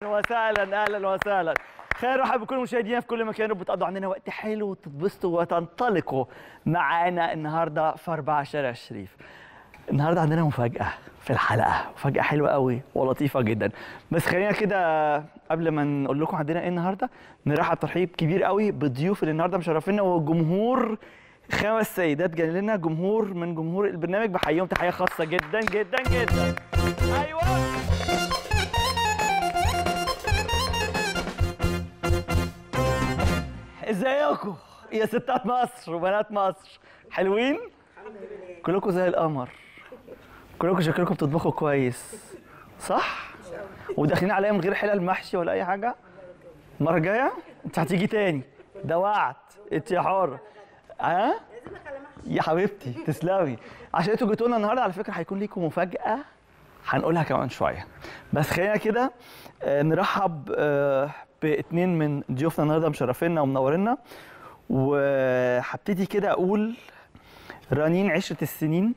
وسهلا اهلا وسهلا خير رحب بكل مشاهدينا في كل مكان بتقضوا عندنا وقت حلو وتتبسطوا وتنطلقوا معانا النهارده في 4 شارع الشريف النهارده عندنا مفاجأة في الحلقة مفاجأة حلوة قوي ولطيفة جدا بس خلينا كده قبل ما نقول لكم عندنا ايه النهارده نرحب ترحيب كبير قوي بالضيوف اللي النهارده مشرفينا والجمهور خمس سيدات جاي لنا جمهور من جمهور البرنامج بحييهم تحية خاصة جدا جدا جدا ايوه ازيكم يا ستات مصر وبنات مصر حلوين كلكم زي القمر كلكم شكلكم بتطبخوا كويس صح وداخلين عليا من غير حلل محشي ولا اي حاجه المره الجايه انت هتيجي تاني ده وعد انت يا حاره ها يا حبيبتي تسلمي عشان انتوا جيتوا لنا النهارده على فكره هيكون ليكم مفاجاه هنقولها كمان شويه بس خلينا كده آه، نرحب آه، باتنين من ضيوفنا النهارده مشرفينا ومنورينا وهبتدي كده اقول رنين عشرة السنين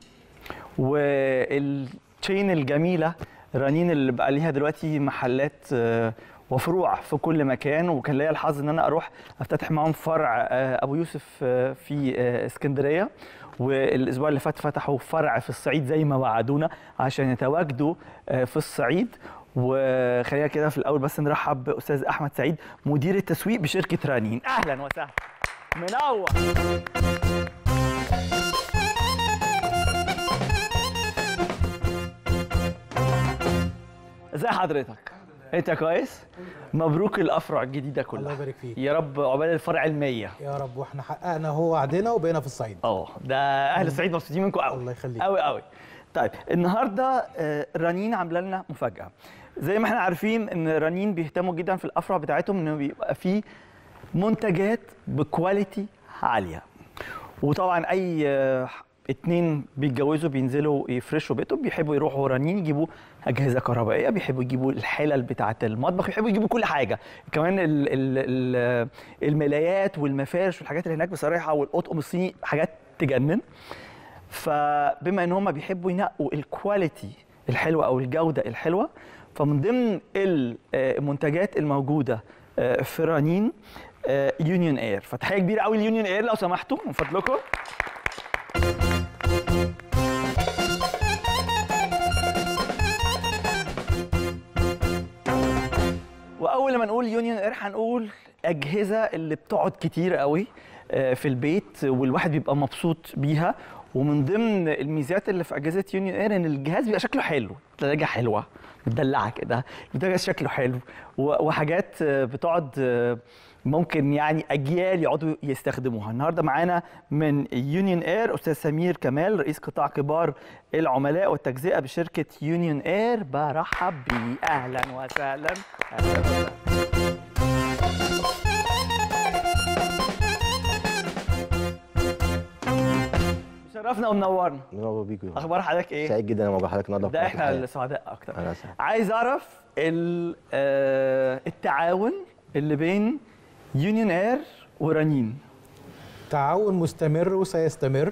والتشين الجميلة رنين اللي بقى ليها دلوقتي محلات آه، وفروع في كل مكان وكان ليا الحظ ان انا اروح افتتح معاهم فرع آه، ابو يوسف آه، في آه، اسكندريه والاسبوع اللي فات فتحوا فرع في الصعيد زي ما وعدونا عشان يتواجدوا آه، في الصعيد وخلينا كده في الاول بس نرحب باستاذ احمد سعيد مدير التسويق بشركه رنين اهلا وسهلا منور ازي حضرتك انت كويس مبروك الافرع الجديده الله كلها يبارك فيك يا رب عقبال الفرع المية يا رب واحنا حققنا هو وعدنا وبقينا في الصعيد اه ده اهل الصعيد مبسوطين منكم قوي الله يخليك. قوي قوي طيب النهارده آه، رنين عامله لنا مفاجاه زي ما احنا عارفين ان رنين بيهتموا جدا في الافرع بتاعتهم انه بيبقى فيه منتجات بكواليتي عاليه وطبعا اي آه، اتنين بيتجوزوا بينزلوا يفرشوا بيتهم بيحبوا يروحوا رنين يجيبوا اجهزه كهربائيه بيحبوا يجيبوا الحلل بتاعه المطبخ بيحبوا يجيبوا كل حاجه كمان ال ال ال الملايات والمفارش والحاجات اللي هناك بصراحه والاطقم الصيني حاجات تجنن فبما ان هم بيحبوا ينقوا الكواليتي الحلوه او الجوده الحلوه فمن ضمن المنتجات الموجوده آه، في رنين يونيون اير فتحيه كبيره قوي ليونيون اير لو سمحتوا من فضلكم واول ما نقول يونيون اير هنقول اجهزه اللي بتقعد كتير قوي آه، في البيت والواحد بيبقى مبسوط بيها ومن ضمن الميزات اللي في اجهزه يونيون اير ان الجهاز بيبقى شكله حلو ثلاجه حلوه مدلعه كده البوتاجاز شكله حلو و- وحاجات آه، بتقعد آه، ممكن يعني اجيال يقعدوا يستخدموها النهارده معانا من يونيون اير استاذ سمير كمال رئيس قطاع كبار العملاء والتجزئه بشركه يونيون اير برحب بيه اهلا وسهلا أهلاً وسهلاً. شرفنا ومنورنا منور بيكم اخبار حضرتك ايه سعيد جدا لما بحضرتك النهارده في ده قناة احنا الحياة. السعداء اكتر انا سعيد عايز اعرف ال- آه، التعاون اللي بين يونيون اير ورنين تعاون مستمر وسيستمر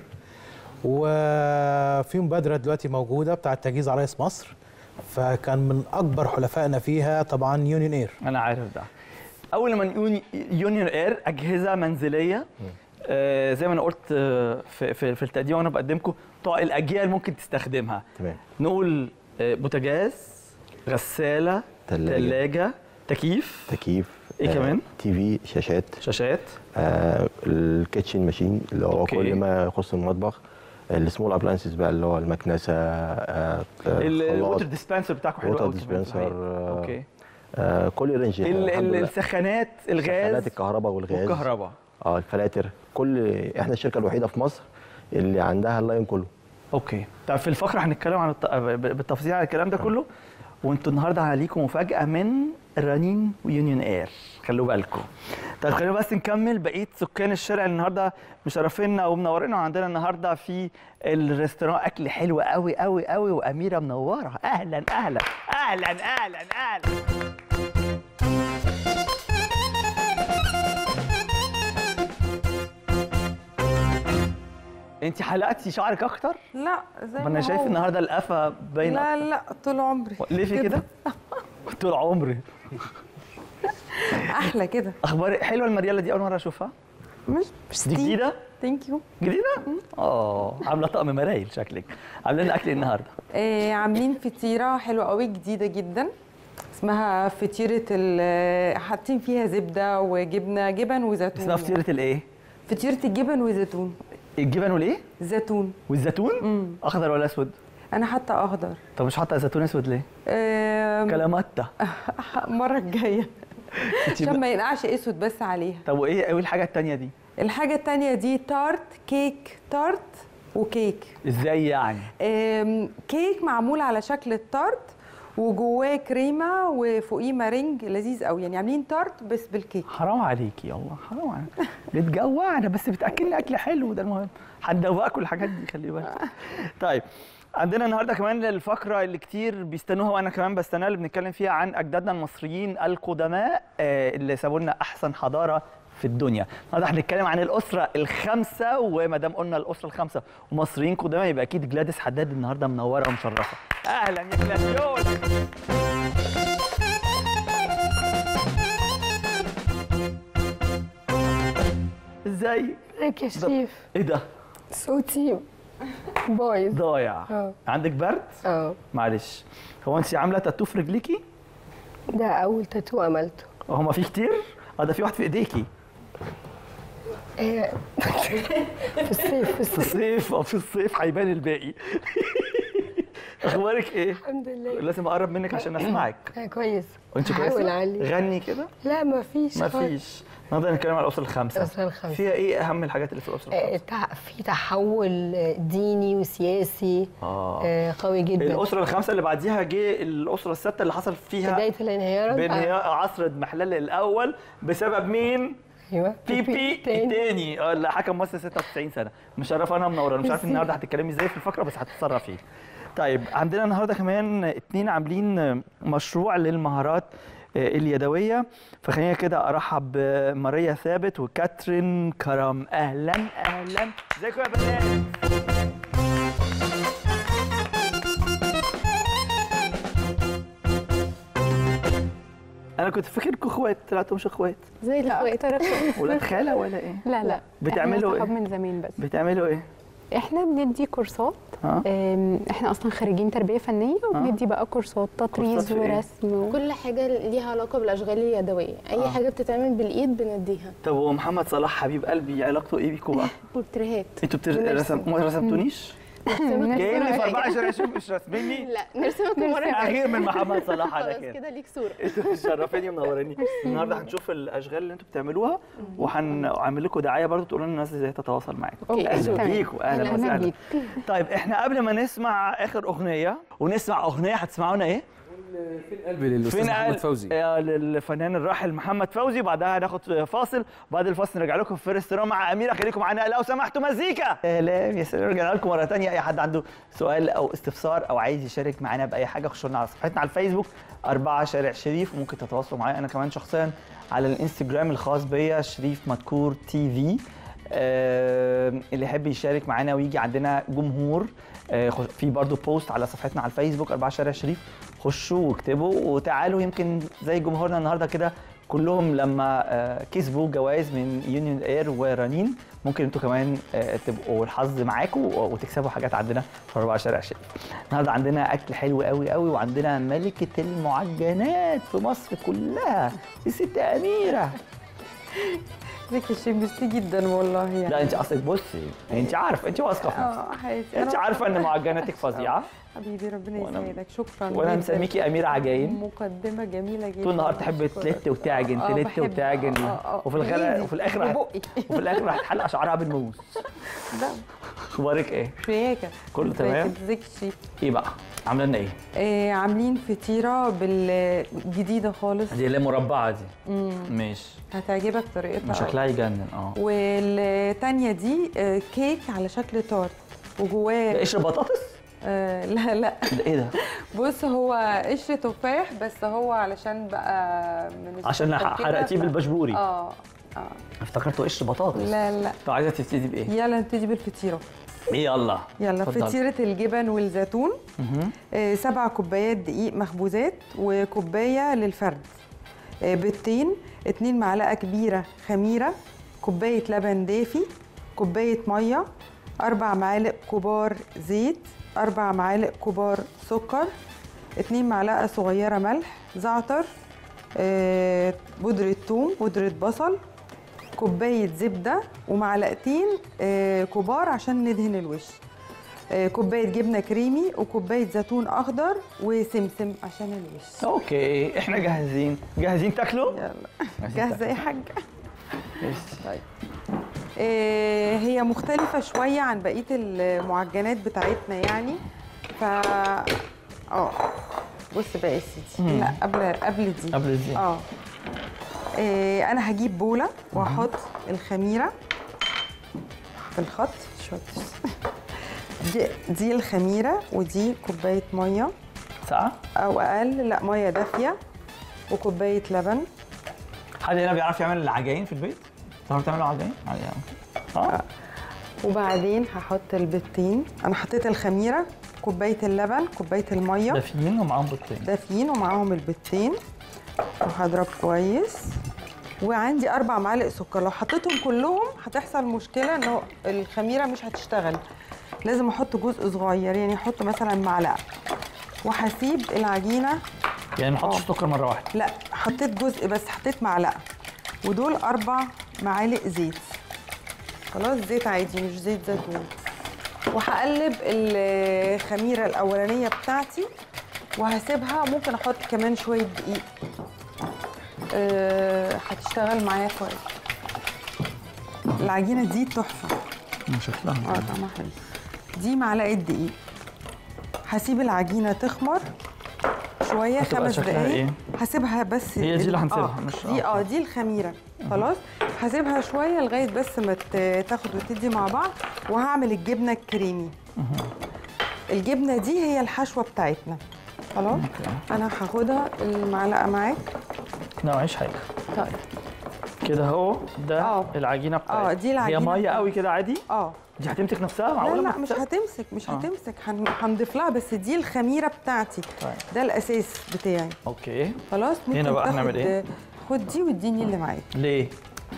وفي مبادره دلوقتي موجوده بتاعه تجهيز عرايس مصر فكان من اكبر حلفائنا فيها طبعا يونيون اير انا عارف ده اول ما نقول يونيون اير اجهزه منزليه آه زي ما انا قلت آه، في, في, في التقديم وانا بقدمكم طاق الاجيال ممكن تستخدمها تمام نقول آه، بوتاجاز غساله تلاجة. ثلاجه تكييف تكييف إيه كمان؟ تي في شاشات شاشات آه الكيتشن ماشين اللي هو أوكي. كل ما يخص المطبخ السمول ابلاينسز بقى اللي هو المكنسه آه الووتر ديسبنسر بتاعكم حلو water قوي كمان في dispenser، الحقيقة. آه، اوكي آه كل رينج ال- الحمد ال- لله. السخانات الغاز سخانات الكهرباء والغاز والكهرباء اه الفلاتر كل احنا الشركه الوحيده في مصر اللي عندها اللاين كله اوكي طب في الفقره هنتكلم عن الت... ب- بالتفصيل عن الكلام ده كله وانتوا النهارده عليكم مفاجاه من رنين ويونيون اير خلوا بالكم طب خلينا بس نكمل بقيه سكان الشارع اللي النهارده مشرفينا ومنورينا وعندنا النهارده في الريستوران اكل حلو قوي قوي قوي واميره منوره اهلا اهلا اهلا اهلا اهلا انت حلقتي شعرك اكتر لا زي ما ما انا شايف هو. النهارده القفا باين لا أكتر. لا طول عمري ليه في كده؟ طول عمري احلى كده اخبار حلوه المرياله دي اول مره اشوفها مش مش دي جديده ثانك يو جديده اه عامله طقم مرايل شكلك عامله لنا اكل إيه النهارده آه عاملين فطيره حلوه قوي جديده جدا اسمها فطيره ال- حاطين فيها زبده وجبنه جبن وزيتون اسمها فطيره الايه فطيره الجبن وزيتون الجبن والايه زيتون والزيتون اخضر ولا اسود انا حاطه اخضر طب مش حاطه زيتون اسود ليه آم، كلاماتا المره الجايه عشان ما ينقعش اسود بس عليها طب وايه ايه الحاجه التانية دي الحاجه التانية دي تارت كيك تارت وكيك ازاي يعني آم، كيك معمول على شكل التارت وجواه كريمه وفوقيه مارينج لذيذ قوي يعني عاملين تارت بس بالكيك حرام عليكي والله حرام عليك بتجوعنا بس بتاكلنا اكل حلو ده المهم هندوقكم الحاجات دي خلي بالك طيب عندنا النهارده كمان الفقره اللي كتير بيستنوها وانا كمان بستناها اللي بنتكلم فيها عن اجدادنا المصريين القدماء آه، اللي سابوا لنا احسن حضاره في الدنيا النهارده هنتكلم عن الاسره الخامسه وما دام قلنا الاسره الخامسه ومصريين قدماء يبقى اكيد جلاديس حداد النهارده منوره ومشرفه اهلا يا جلاديوس ازاي ازيك يا شريف ايه ده صوتي بايظ ضايع اه. عندك برد اه معلش هو انت عامله تاتو في رجليكي ده اول تاتو عملته هو ما في كتير اه ده في واحد في ايديكي آه، في الصيف في في الصيف الصيف اه في الصيف هيبان الباقي اخبارك ايه الحمد لله لازم اقرب منك عشان اسمعك آه كويس وانت هحاول كويسه اعلي غني كده لا ما فيش ما خالص. فيش النهارده هنتكلم على الاسره الخامسه الأسرة الخامسة. فيها ايه اهم الحاجات اللي في الاسره آه، الخامسه تع- في تحول آه، ديني وسياسي اه آه، قوي جدا الاسره الخامسه اللي بعديها جه الاسره السادسه اللي حصل فيها بدايه الانهيار بانهيار عصر محلل الاول بسبب مين؟ ايوه بيبي تاني. التاني اه اللي حكم مصر 96 سنه مشرفه انا منوره مش عارف النهارده هتتكلمي ازاي في الفقره بس هتتصرفي طيب عندنا النهارده كمان اتنين عاملين مشروع للمهارات آه، اليدويه فخلينا كده ارحب بماريا ثابت وكاترين كرم اهلا اهلا ازيكم يا بنات انا كنت فاكركم اخوات طلعتوا مش اخوات زي الاخوات ولاد خاله ولا ايه لا لا بتعملوا احنا صحاب إيه؟ من زمان بس بتعملوا ايه احنا بندي كورسات اه أم، احنا اصلا خريجين تربيه فنيه وبندي بقى كورسات كورسات تطريز في إيه؟ ورسم و... كل حاجة ليها علاقة بالأشغال اليدوية أي آه. حاجة بتتعمل بالإيد بنديها طب ومحمد صلاح حبيب قلبي علاقته ايه بيكوا بقى؟ بورتريهات انتوا بتر... بنرسم. رسم... ما رسمتونيش؟ جايين لي في 24 اشوف مش راسميني لا نرسمك مرة اخير من محمد صلاح على خلاص كده كده ليك صورة انتوا مشرفيني ومنوريني النهارده هنشوف الاشغال اللي انتوا بتعملوها وهنعمل لكم دعايه برضو تقولوا لنا الناس ازاي تتواصل معاكم أوكي، اهلا تمام. بيكم اهلا أهلا وسهلا بيك. طيب احنا قبل ما نسمع اخر اغنيه ونسمع اغنيه هتسمعونا ايه؟ فين قلبي للاستاذ محمد قلب- فوزي آه، للفنان الراحل محمد فوزي وبعدها هناخد فاصل وبعد الفاصل نرجع لكم في فيرست رو مع اميره خليكم معانا لو سمحتوا مزيكا سلام يا سلام رجعنا لكم مره ثانيه اي حد عنده سؤال او استفسار او عايز يشارك معانا باي حاجه خشوا لنا على صفحتنا على الفيسبوك أربعة شارع شريف وممكن تتواصلوا معايا انا كمان شخصيا على الانستجرام الخاص بيا شريف مدكور تي في آه، اللي يحب يشارك معانا ويجي عندنا جمهور آه، خش- في برضو بوست على صفحتنا على الفيسبوك أربعة شارع شريف خشوا واكتبوا وتعالوا يمكن زي جمهورنا النهارده كده كلهم لما آه، كسبوا جوائز من يونيون اير ورنين ممكن انتوا كمان آه، تبقوا الحظ معاكم وتكسبوا حاجات عندنا في 4 شارع شريف. النهارده عندنا اكل حلو قوي قوي وعندنا ملكه المعجنات في مصر كلها الست اميره ازيك يا شيخ ميرسي جدا والله يعني لا انت اصلك بصي انت عارفه انت واثقه في نفسك اه حياتي انت أنا- عارفه ان معجناتك فظيعه حبيبي ربنا وأنا- يسعدك شكرا وانا جداً. مسميكي اميره عجاين مقدمه جميله جدا طول النهار تحب أشكرك. تلت وتعجن آه، تلت بحب. وتعجن آه، آه. وفي الغلا بإيدي، وفي الاخر راح ببقي وفي الاخر راح تحلق شعرها بالموز لا اخبارك ايه؟ شياكه كله ازيك- تمام؟ ازيك يا شيخ ايه بقى؟ عامله لنا ايه؟ آه عاملين فطيره بالجديده خالص دي اللي مربعه دي ماشي هتعجبك طريقتها أوي. شكلها يجنن اه والتانية دي آه، كيك على شكل تارت ده وجواه قشر بطاطس؟ آه لا لا ده ايه ده؟ بص هو قشر تفاح بس هو علشان بقى من عشان السكر كده، حرقتيه ف- بالبشبوري اه اه افتكرته قشر بطاطس لا لا طب عايزه تبتدي بايه؟ يلا نبتدي بالفطيره يلا يلا اتفضل. فطيره الجبن والزيتون آه، سبع كوبايات دقيق مخبوزات وكوبايه للفرد آه، بيضتين اتنين معلقه كبيره خميره كوبايه لبن دافي كوبايه ميه اربع معالق كبار زيت اربع معالق كبار سكر اتنين معلقه صغيره ملح زعتر آه، بودره ثوم بودره بصل كوبايه زبده ومعلقتين آه، كبار عشان ندهن الوش آه، كوبايه جبنه كريمي وكوبايه زيتون اخضر وسمسم عشان الوش اوكي احنا جاهزين جاهزين تاكلوا يلا جاهزه يا حاجه ماشي. آه، هي مختلفه شويه عن بقيه المعجنات بتاعتنا يعني ف اه بص بقى يا سيدي لا قبل قبل دي قبل دي. اه آه، انا هجيب بوله واحط الخميره في الخط شويه دي دي الخميره ودي كوبايه ميه ساعة او اقل لا ميه دافيه وكوبايه لبن حد هنا بيعرف يعمل العجاين في البيت؟ تعرف تعملوا عجاين؟ عجاين. اه وبعدين هحط البيضتين انا حطيت الخميره كوبايه اللبن كوبايه الميه دافيين ومعاهم بيضتين دافيين ومعاهم البيضتين وهضرب كويس وعندي اربع معالق سكر لو حطيتهم كلهم هتحصل مشكله ان هو الخميره مش هتشتغل لازم احط جزء صغير يعني احط مثلا معلقه وهسيب العجينه يعني ما نحطش آه. سكر مرة واحدة لا حطيت جزء بس حطيت معلقه ودول اربع معالق زيت خلاص زيت عادي مش زيت زيتون وهقلب الخميره الاولانيه بتاعتي وهسيبها ممكن احط كمان شويه دقيق أه هتشتغل معايا كويس العجينه دي تحفه شكلها اه طعمها حلو دي معلقه دقيق هسيب العجينه تخمر شويه هتبقى خمس شكلها دقايق إيه؟ هسيبها بس هي دي اللي هنسيبها، آه مش- دي آه. اه دي الخميره خلاص هسيبها شويه لغايه بس ما ت- تاخد وتدي مع بعض وهعمل الجبنه الكريمي الجبنه دي هي الحشوه بتاعتنا خلاص انا هاخدها المعلقه معاك لا معيش حاجة طيب كده اهو ده آه. العجينة بتاعتنا آه، دي العجينة هي مية بتاعتنا. قوي كده عادي اه دي هتمسك نفسها لا معقولة لا ما مش تمسك؟ هتمسك مش آه. هتمسك هن- هنضيف لها بس دي الخميره بتاعتي طيب. ده الاساس بتاعي اوكي خلاص ممكن هنا بقى تاخد- هنعمل إيه؟ خد دي واديني اللي معاك ليه؟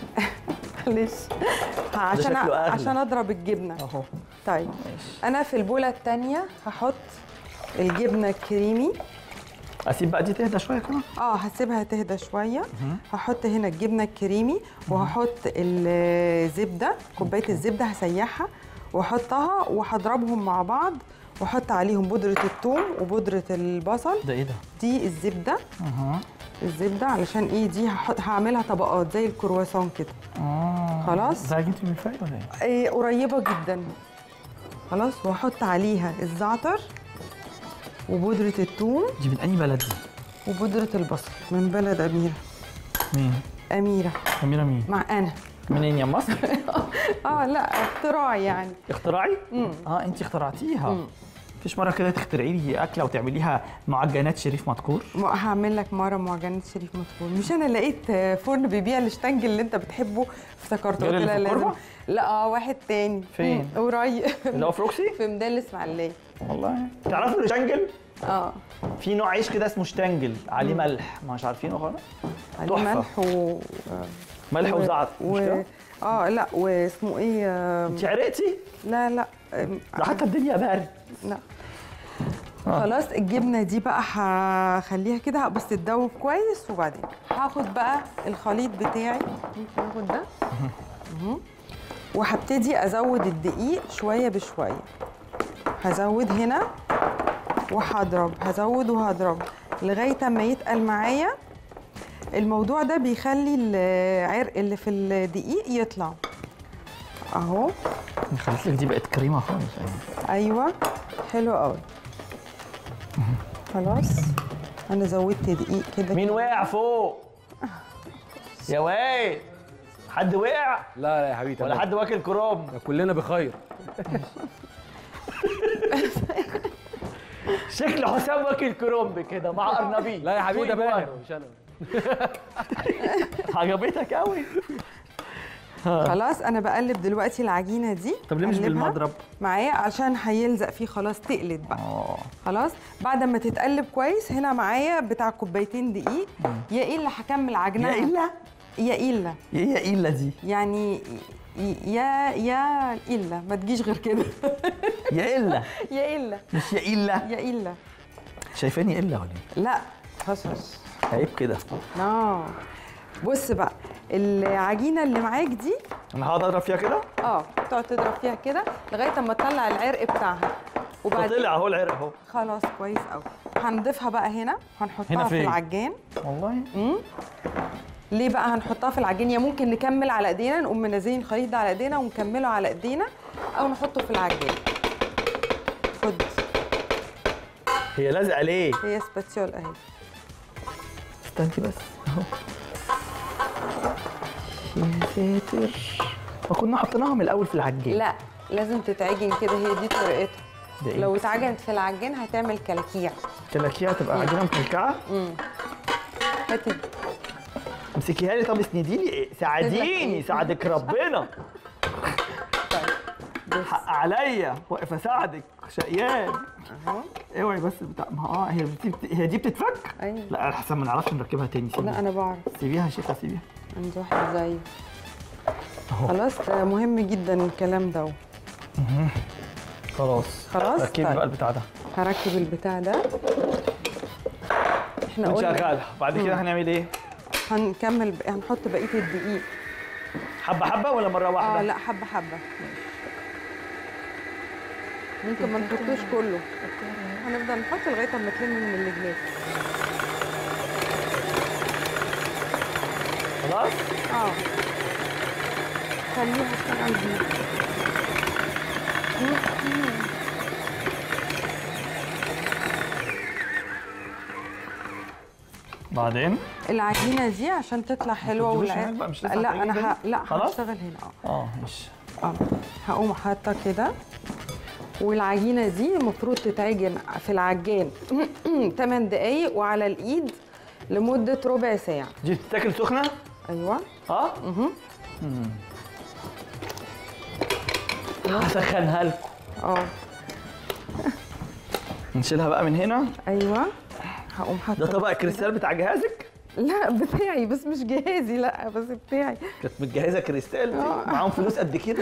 معلش عشان شكله أغلى. عشان اضرب الجبنه اهو طيب ماشي انا في البوله الثانيه هحط الجبنه الكريمي اسيب بقى دي تهدى شوية كمان اه هسيبها تهدى شويه هحط هنا الجبنه الكريمي وهحط الزبده كوبايه الزبده هسيحها واحطها وهضربهم مع بعض واحط عليهم بودره الثوم وبودره البصل ده ايه ده؟ دي الزبده اها الزبده علشان ايه دي هحط هعملها طبقات زي الكرواسون كده اه خلاص. ده عجينة الملفاي ولا ايه؟ إيه قريبه جدا خلاص واحط عليها الزعتر وبودره الثوم دي من أي بلد دي؟ وبودره البصل من بلد اميره مين؟ اميره أميرة مين؟ مع انا منين يا مصر؟ اه لا اختراع يعني اختراعي؟ اه انت اخترعتيها مفيش مرة كده تخترعي لي أكلة وتعمليها معجنات شريف مذكور؟ م- هعمل لك مره معجنات شريف مدخول مش انا لقيت آه، فرن بيبيع الشتنج اللي انت بتحبه افتكرته غير قلت اللي لها في لازم الكوربة؟ لا اه واحد تاني فين؟ مم، قريب اللي هو في روكسي؟ في ميدان الاسماعيليه والله تعرفوا الشتنجل؟ اه في نوع عيش كده اسمه شتنجل عليه ملح مش عارفينه خالص؟ عليه تحفة. ملح و ملح و- وزعتر مش و... كده؟ اه لا واسمه ايه آه، انت عرقتي؟ لا لا آم، ده حتى الدنيا برد لا آه. خلاص الجبنه دي بقى هخليها كده بس تدوب كويس وبعدين هاخد بقى الخليط بتاعي ممكن اخد ده مهم. وهبتدي ازود الدقيق شويه بشويه هزود هنا وهضرب هزود وهضرب لغايه اما يتقل معايا الموضوع ده بيخلي العرق اللي في الدقيق يطلع اهو خليت لك دي بقت كريمه خالص يعني. ايوه حلو قوي خلاص انا زودت دقيق كده مين وقع فوق؟ يا واد حد وقع لا لا يا حبيبي ولا تمام. حد واكل كروم؟ كلنا بخير شكل حسام واكل كرومب كده مع ارنبيط لا يا حبيبي ده فوق باهر دماغه. مش انا عجبتك قوي خلاص انا بقلب دلوقتي العجينه دي طب ليه مش أقلبها بالمضرب؟ معايا عشان هيلزق فيه خلاص تقلت بقى اه خلاص بعد ما تتقلب كويس هنا معايا بتاع كوبايتين دقيق يا الا هكمل عجنها يا إلا يا الا ايه يا إلا دي يعني ي- يا يا الا ما تجيش غير كده يا إلا يا الا مش يا إلا يا الا شايفاني إلا ولا إيه؟ لا خشش عيب كده اه بص بقى العجينه اللي معاك دي أنا هقعد أضرب فيها كده اه تقعد تضرب فيها كده لغايه اما تطلع العرق بتاعها وبعدين طلع أهو العرق أهو خلاص كويس قوي هنضيفها بقى هنا هنحطها هنا في فين؟ العجان والله ليه بقى هنحطها في العجين يا ممكن نكمل على ايدينا نقوم منزلين الخليط ده على ايدينا ونكمله على ايدينا او نحطه في العجان خد هي لازقة ليه؟ هي سباتيول اهي استني بس اهو يا ساتر ما كنا حطيناها من الاول في العجين لا لازم تتعجن كده هي دي طريقتها ده إيه؟ لو اتعجنت في العجين هتعمل كلكيع كلاكيها تبقى عجينه مكلكعه هاتي امسكيها لي طب اسندي لي إيه؟ ساعديني ساعدك ربنا حق عليا واقف اساعدك شقيان اهو اوعي بس بتاع ما اه هي دي بت... هي دي بتتفك ايوه لا احسن ما نعرفش نركبها تاني لا سيبيها انا بعرف سيبيها يا شيخه سيبيها عندي واحد زي أهو. خلاص ده مهم جدا الكلام ده خلاص خلاص؟ ركبي طيب. بقى البتاع ده هركب البتاع ده احنا قلنا ونشغلها بعد كده هنعمل ايه هنكمل ب... هنحط بقيه الدقيق حبه حبه ولا مره واحده اه لا حبه حبه ممكن ما نحطوش كله هنفضل نحط لغايه اما تلم من الجلاس خلاص اه خليها تشتغل دي بعدين العجينه دي عشان تطلع حلوه تجيبوش والع- هناك بقى، مش لسه لا هتعجن انا تاني؟ ه... لا خلاص؟ هشتغل هنا اه اه ماشي اه هقوم حاطه كده والعجينه دي المفروض تتعجن في العجان 8 دقايق وعلى الايد لمده ربع ساعه دي بتتاكل سخنه ايوه اه هسخنها لكم اه نشيلها بقى من هنا ايوه هقوم حاطه ده طبق الكريستال بتاع جهازك لا بتاعي بس مش جهازي لا بس بتاعي كانت متجهزه كريستال معاهم فلوس قد كده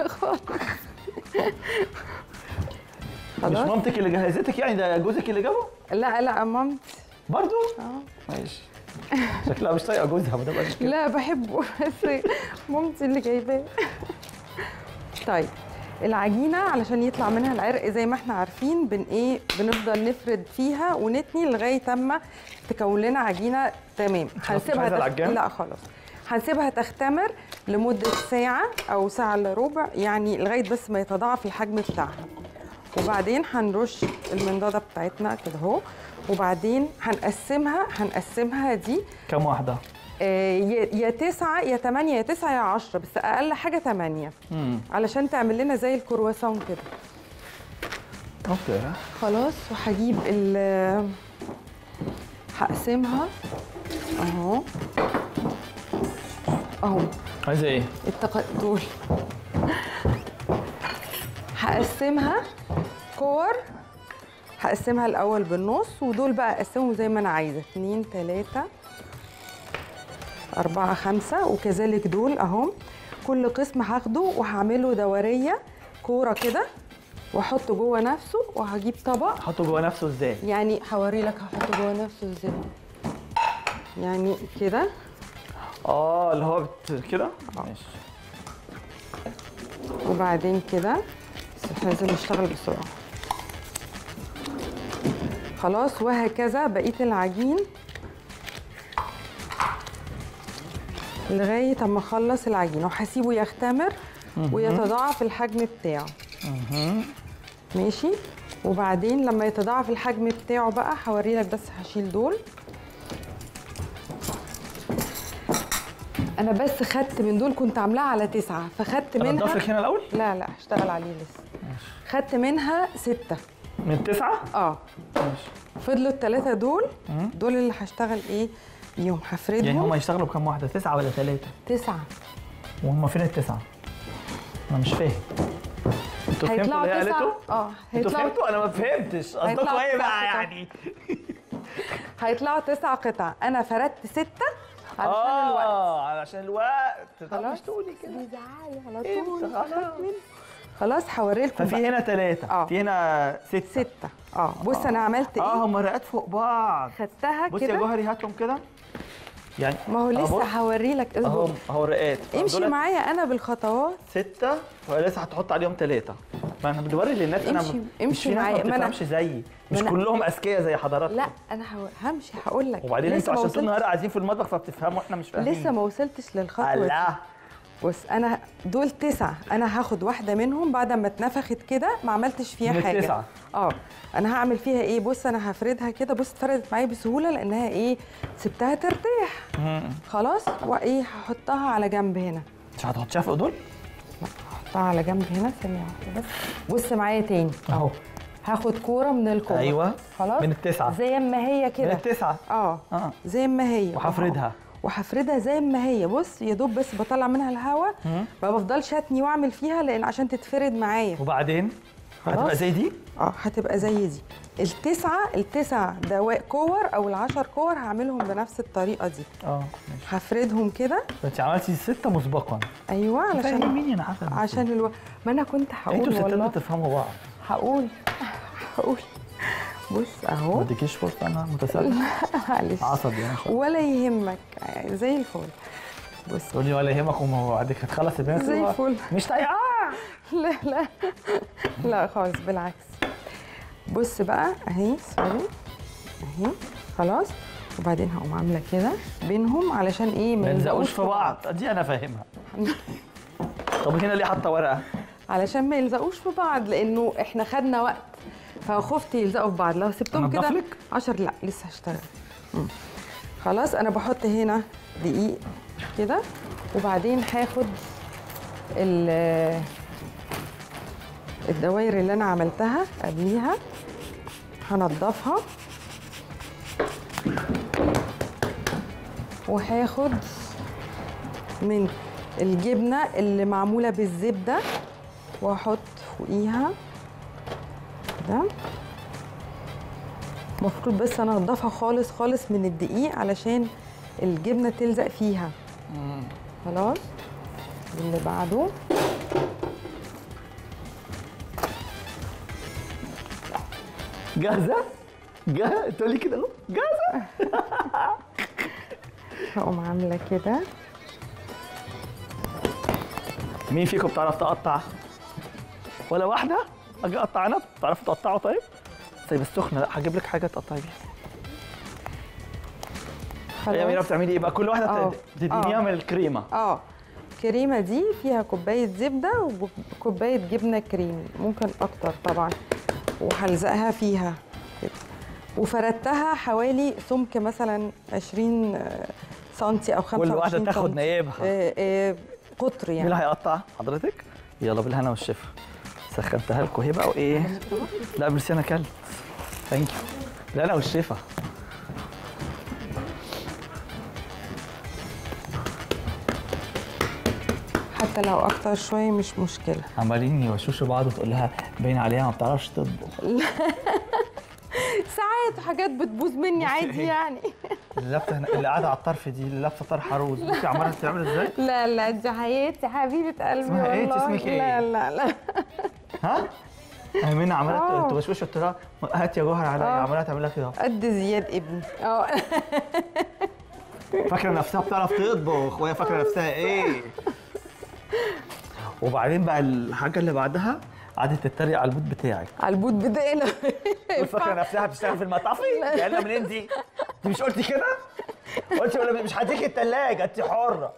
مش خلاص مامتك اللي جهزتك يعني ده جوزك اللي جابه لا لا مامتي برضو اه ماشي شكلها مش طايقه جوزها ما ده بقى مشكلة. لا بحبه بس مامتي اللي جايباه طيب العجينه علشان يطلع منها العرق زي ما احنا عارفين بن ايه بنفضل نفرد فيها ونتني لغايه اما تكون لنا عجينه تمام خلاص مش عايزة العجان؟ لا خلاص هنسيبها تختمر لمده ساعه او ساعه الا ربع يعني لغايه بس ما يتضاعف الحجم بتاعها وبعدين هنرش المنضده بتاعتنا كده اهو وبعدين هنقسمها هنقسمها دي كام واحده آه، يا يا تسعة يا تمانية يا تسعة يا عشرة بس أقل حاجة تمانية امم علشان تعمل لنا زي الكرواسون كده اوكي خلاص وهجيب ال هقسمها اهو اهو عايزه ايه التق... دول هقسمها كور هقسمها الأول بالنص ودول بقى أقسمهم زي ما أنا عايزة اتنين تلاتة أربعة خمسة وكذلك دول أهم كل قسم هاخده وهعمله دورية كورة كده واحطه جوه نفسه وهجيب طبق حطه جوه نفسه ازاي يعني هوري لك هحطه جوه نفسه ازاي يعني كده اه اللي هو بت... كده ماشي وبعدين كده بس احنا لازم نشتغل بسرعة خلاص وهكذا بقية العجين لغاية اما اخلص العجين وهسيبه يختمر ويتضاعف الحجم بتاعه ماشي وبعدين لما يتضاعف الحجم بتاعه بقى هوري لك بس هشيل دول انا بس خدت من دول كنت عاملاها على تسعة فخدت منها انضف لك هنا الاول لا لا هشتغل عليه لسه خدت منها ستة من تسعه اه ماشي فضلوا الثلاثة دول دول اللي هشتغل ايه بيهم هفردهم يعني هم يشتغلوا بكام واحده تسعه ولا ثلاثه تسعة وهم فين التسعه؟ انا مش فاهم انتوا فهمتوا هيطلعوا اللي هي تسعة قالته؟ اه انتوا هيطلعوا فهمتوا انا ما فهمتش قصدكم هيطلعوا ايه تسعة بقى قطع. يعني؟ هيطلعوا تسع قطع انا فردت ستة علشان الوقت اه علشان الوقت طب خلاص. مش تقولي كده بيزعلي على طول انت خلاص خلاص هوري لكم ففي هنا ثلاثة آه. في هنا ستة ستة اه بص انا عملت اه ايه هم رقات فوق بعض خدتها بصي يا كده جوهري هاتهم كده يعني ما هو لسه أهو. هوري لك اهو اصبر اهو رقات امشي دول معايا انا بالخطوات ستة ولسه هتحط عليهم ثلاثة ما انا بنوري للناس انا امشي- م- مش امشي في ناس معايا. ما ما أنا- بتفهمش زيي مش ما أنا- كلهم اذكياء زي حضراتكم لا انا هو- همشي هقول لك وبعدين لسه انتوا ما عشان طول النهار وصلتش قاعدين في المطبخ فبتفهموا احنا مش فاهمين لسه ما وصلتش للخطوه دي الله بص انا دول تسعة انا هاخد واحده منهم بعد ما اتنفخت كده ما عملتش فيها من حاجه التسعة. اه انا هعمل فيها ايه بص انا هفردها كده بص اتفردت معايا بسهوله لانها ايه سبتها ترتاح مم. خلاص وايه هحطها على جنب هنا مش هتحطيها فوق دول هحطها على جنب هنا ثانيه واحده بس بص معايا تاني اهو هاخد كوره من الكوره ايوه خلاص من التسعة زي ما هي من كده التسعة اه اه زي ما هي وهفردها وهفردها زي ما هي بص يا دوب بس بطلع منها الهواء ما بفضلش اتني واعمل فيها لان عشان تتفرد معايا وبعدين خلاص. هتبقى زي دي اه هتبقى زي دي التسعه التسع دواء كور او العشر كور هعملهم بنفس الطريقه دي اه ماشي هفردهم كده انت عملتي ستة مسبقا ايوه علشان فاهميني انا حسن عشان الو... ما انا كنت انتوا هقول ستات والله بتفهموا بعض هقول هقول بص ما اهو اديكيش فرصة انا متسلل معلش عصبي يعني شوية. ولا يهمك زي الفل بص تقولي ولا يهمك وبعدك هتخلص البنات زي الفل مش طايقاه لا لا لا خالص بالعكس بص بقى اهي سوري اهي خلاص وبعدين هقوم عامله كده بينهم علشان ايه ما يلزقوش في بعض. بعض دي انا فاهمها طب هنا ليه حاطه ورقه علشان ما يلزقوش في بعض لانه احنا خدنا وقت فخفت يلزقوا في بعض لو سبتهم أنضف كده لك؟ 10 لا لسه هشتغل مم. خلاص انا بحط هنا دقيق كده وبعدين هاخد ال- الدواير اللي انا عملتها قبليها هنضفها وهاخد من الجبنه اللي معموله بالزبده واحط فوقيها كده المفروض بس انا انضفها خالص خالص من الدقيق علشان الجبنه تلزق فيها خلاص اللي بعده جاهزه جاهزه تقولي كده اهو جاهزه هقوم عامله كده مين فيكم بتعرف تقطع ولا واحده اجي اقطع انا بتعرفوا تقطعوا طيب طيب السخنه لا هجيب لك حاجه تقطعي بيها يا ميرا خلاص بتعملي ايه بقى كل واحده آه. تدينيها آه. من الكريمه اه الكريمه دي فيها كوبايه زبده وكوبايه جبنه كريمي ممكن اكتر طبعا وهلزقها فيها كده وفردتها حوالي سمك مثلا 20 آه، سنتي او 25 كل واحده تاخد سنتي. نايبها آه، آه، قطر مين اللي يعني هيقطع حضرتك يلا بالهنا والشفا سخنتها لكم اهي بقى وايه لا بس انا اكلت ثانك يو بالهنا والشفا حتى لو اكتر شويه مش مشكله عمالين يوشوشوا بعض وتقول لها باين عليها ما بتعرفش تطبخ ساعات حاجات بتبوظ مني عادي إيه؟ يعني اللي لابسه هنا- اللي قاعده على الطرف دي اللي لابسه طرح روز بصي عماله تعمل ازاي لا لا دي حياتي حبيبه قلبي اسمها إيه؟ أنت والله اسمك إيه؟ لا لا لا ها امينه عماله آه. توشوش قلت لها هات يا جوهر عليا آه. عماله تعمل لها كده قد زياد ابني اه فاكره نفسها بتعرف تطبخ وهي فاكره نفسها ايه وبعدين بقى الحاجه اللي بعدها قعدت تتريق على البوت بتاعك على البوت بدقنا تقول فاكره نفسها بتشتغل في المطافي جايه منين دي؟ انت مش قلتي كده؟ قلتي ولا مش هديك التلاجه انت حره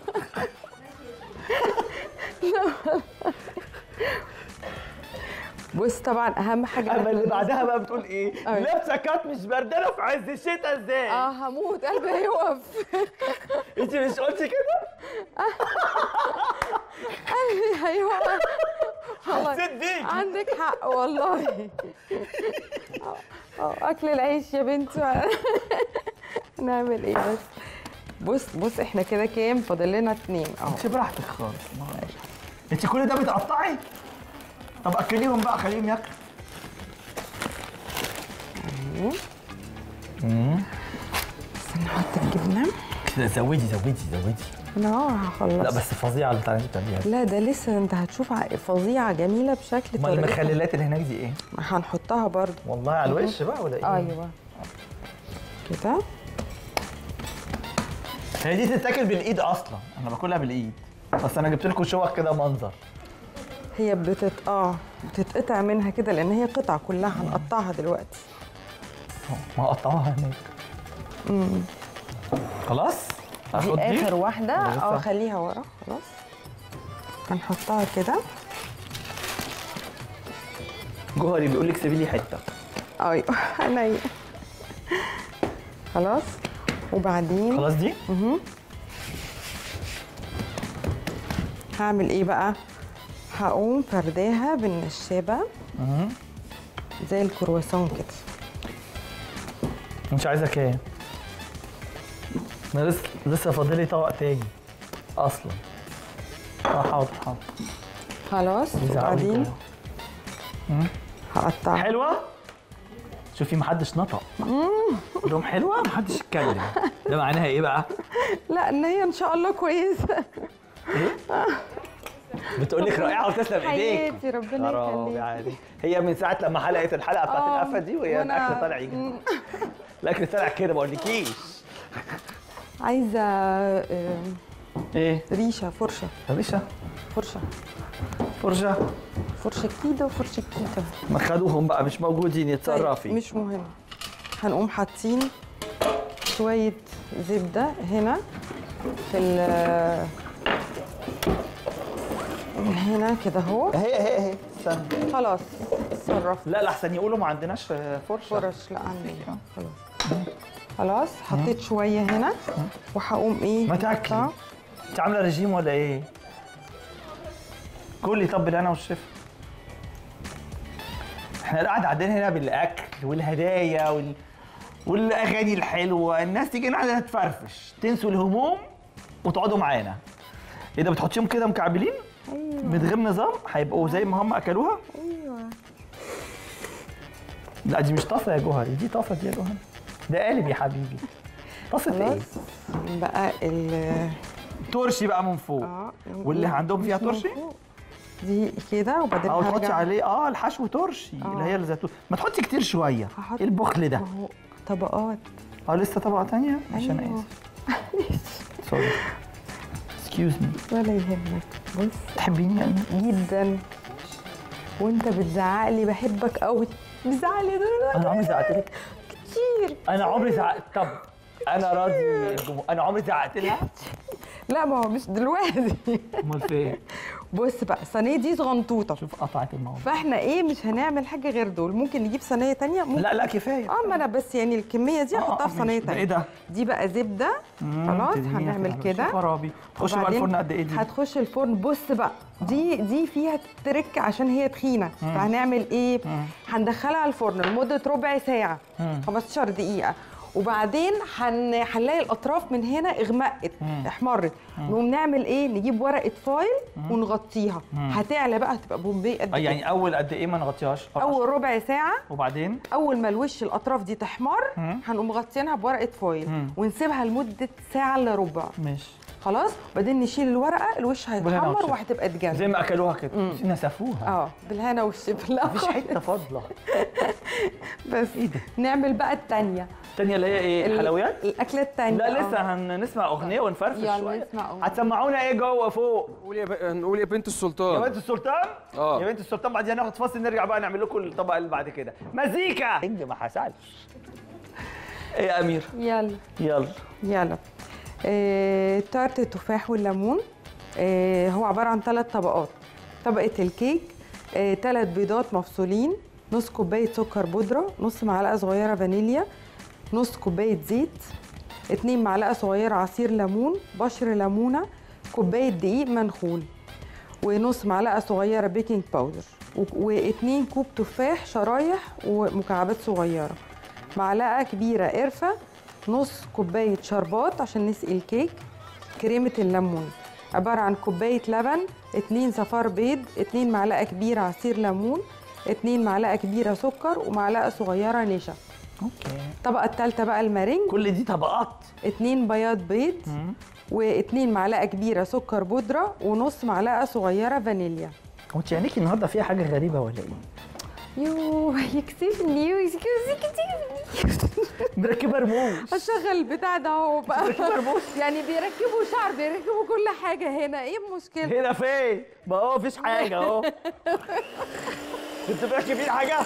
بص طبعا اهم حاجه اما اللي بعدها بقى بتقول ايه؟ أيوة. لابسه كات مش بردانه في عز الشتاء ازاي؟ اه هموت قلبي هيقف انت مش قلتي كده؟ قلبي هيقف والله حسيت بيكي عندك حق والله اه آه، اكل العيش يا بنتي نعمل ايه بس بص بص احنا كده كام فاضل لنا اتنين اهو انت براحتك خالص انت كل ده بتقطعي طب اكليهم بقى خليهم ياكلوا بس نحط الجبنه كده زودي زودي زودي انا اهو هخلص لا بس فظيعه اللي انت بتعمليها لا ده لسه انت هتشوف ع- فظيعه جميله بشكل امال طريقتها. المخللات اللي هناك دي ايه؟ هنحطها برضو والله على الوش بقى ولا ايه؟ ايوه كده هي دي تتاكل بالايد اصلا انا باكلها بالايد بس انا جبت لكم شوك كده منظر هي بتت اه بتتقطع منها كده لان هي قطع كلها هنقطعها دلوقتي ما قطعوها هناك خلاص اخد دي دي اخر واحده اه لسه. خليها ورا خلاص هنحطها كده جوهري بيقول لك سيبي لي حته ايوه انا خلاص وبعدين خلاص دي هعمل ايه بقى هقوم فرداها بالنشابه زي الكرواسون كده مش عايزه كام انا لسه لسه فاضل لي طبق تاني اصلا اه حاضر حاضر خلاص بيزعقوا وبعدين كده. هقطعها حلوه شوفي محدش نطق قول لهم حلوه محدش اتكلم ده معناها ايه بقى لا ان هي ان شاء الله كويسه بتقول لك رائعه وتسلم ايديك حياتي ربنا خرابي يخليك يعني هي من ساعه لما حلقت الحلقه بتاعت آه، القفه دي وهي وأنا- الاكل طالع يجري الاكل طالع كده ما اقولكيش عايزه آه، ايه ريشه فرشه ريشه فرشه فرشه فرشه كده وفرشه كده ما خدوهم بقى مش موجودين يتصرفي مش مهم هنقوم حاطين شويه زبده هنا في ال من هنا كده اهو اهي اهي اهي استنى خلاص اتصرفت لا لحسن يقولوا ما عندناش فرشه فرش لا عندي خلاص خلاص حطيت شويه هنا وهقوم ايه ما تاكلي أقطع. انت عامله رجيم ولا ايه؟ كلي طب انا والشيف احنا قاعد قاعدين هنا بالاكل والهدايا وال... والاغاني الحلوه الناس تيجي قاعده تفرفش تنسوا الهموم وتقعدوا معانا ايه ده بتحطيهم كده مكعبلين ايوه من غير نظام هيبقوا زي ما هم اكلوها ايوه لا دي مش طاسه يا جوهري دي طاسه دي يا جوهري ده قالب يا حبيبي طاسه ايه خلاص بقى ال ترشي بقى من فوق اه واللي عندهم فيها مش من ترشي فوق. دي كده وبعدين او تحطي هرجع عليه اه الحشو ترشي اللي هي الزيتون ما تحطي كتير شويه هحط- ايه البخل ده ما هو طبقات اه لسه طبقه تانية عشان أيوة. اسف سوري اكسكيوز مي ولا يهمك بص تحبيني يعني جدا وانت بتزعق لي بحبك قوي بتزعق لي انا عمري زعقت لك كتير انا عمري زعقت طب انا راضي الجمهور انا عمري زعقت لها لا ما هو مش دلوقتي امال فين بص بقى الصينيه دي صغنطوطه شوف قطعت الموضوع فاحنا ايه مش هنعمل حاجه غير دول ممكن نجيب صينيه تانية ممكن لا لا كفايه اه ما انا بس يعني الكميه دي آه، احطها آه، في صينيه ماشي. ده تانية ايه ده؟ دي بقى زبده خلاص تدهنيها هنعمل شوف كده خرابي تخش بقى وبعدين الفرن قد ايه دي؟ هتخش الفرن بص بقى دي دي فيها ترك عشان هي تخينه فهنعمل ايه هندخلها على الفرن لمده ربع ساعه 15 دقيقه وبعدين هن... هنلاقي الاطراف من هنا اغمقت احمرت نقوم نعمل ايه نجيب ورقه فايل ونغطيها هتعلى بقى هتبقى بومبي قد آه، كده. يعني اول قد ايه ما نغطيهاش اول ربع ساعه وبعدين اول ما الوش الاطراف دي تحمر هنقوم مغطينها بورقه فويل ونسيبها لمده ساعه الا ربع ماشي خلاص بعدين نشيل الورقه الوش بالهنا هيتحمر والشفا. وهتبقى تجنن زي ما اكلوها كده نسفوها اه بالهنا والشفا لا مفيش حته فاضله بس ايه ده؟ نعمل بقى التانية الثانيه اللي هي ايه ال- الحلويات الاكله التانية لا آه. لسه هنسمع اغنيه ونفرفش يلا شويه نسمع أغنية. هتسمعونا ايه جوه فوق نقول يا ب... نقول يا بنت يا السلطان بنت السلطان آه. يا بنت السلطان بعدين ناخد فاصل نرجع بقى نعمل لكم الطبق اللي بعد كده مزيكا انت ما حصلش ايه يا امير يلا يلا يلا آه، تارت التفاح والليمون آه، هو عباره عن ثلاث طبقات طبقه الكيك ثلاث بيضات مفصولين نص كوبايه سكر بودره نص معلقه صغيره فانيليا نص كوبايه زيت اتنين معلقه صغيره عصير ليمون بشر ليمونه كوبايه دقيق منخول ونص معلقه صغيره بيكنج باودر و- واتنين كوب تفاح شرايح ومكعبات صغيره معلقه كبيره قرفه نص كوبايه شربات عشان نسقي الكيك كريمه الليمون عباره عن كوبايه لبن اتنين صفار بيض اتنين معلقه كبيره عصير ليمون اتنين معلقه كبيره سكر ومعلقه صغيره نشا اوكي الطبقه الثالثه بقى المارينج كل دي طبقات اتنين بياض بيض واتنين معلقه كبيره سكر بودره ونص معلقه صغيره فانيليا هو انت عينيكي النهارده فيها حاجه غريبه ولا ايه؟ يوه يكسفني ويكسفني مركبه رموش هشغل البتاع ده اهو بقى يعني بيركبوا شعر بيركبوا كل حاجه هنا ايه المشكله هنا فين؟ ما هو مفيش حاجه اهو كنت مركبين حاجه؟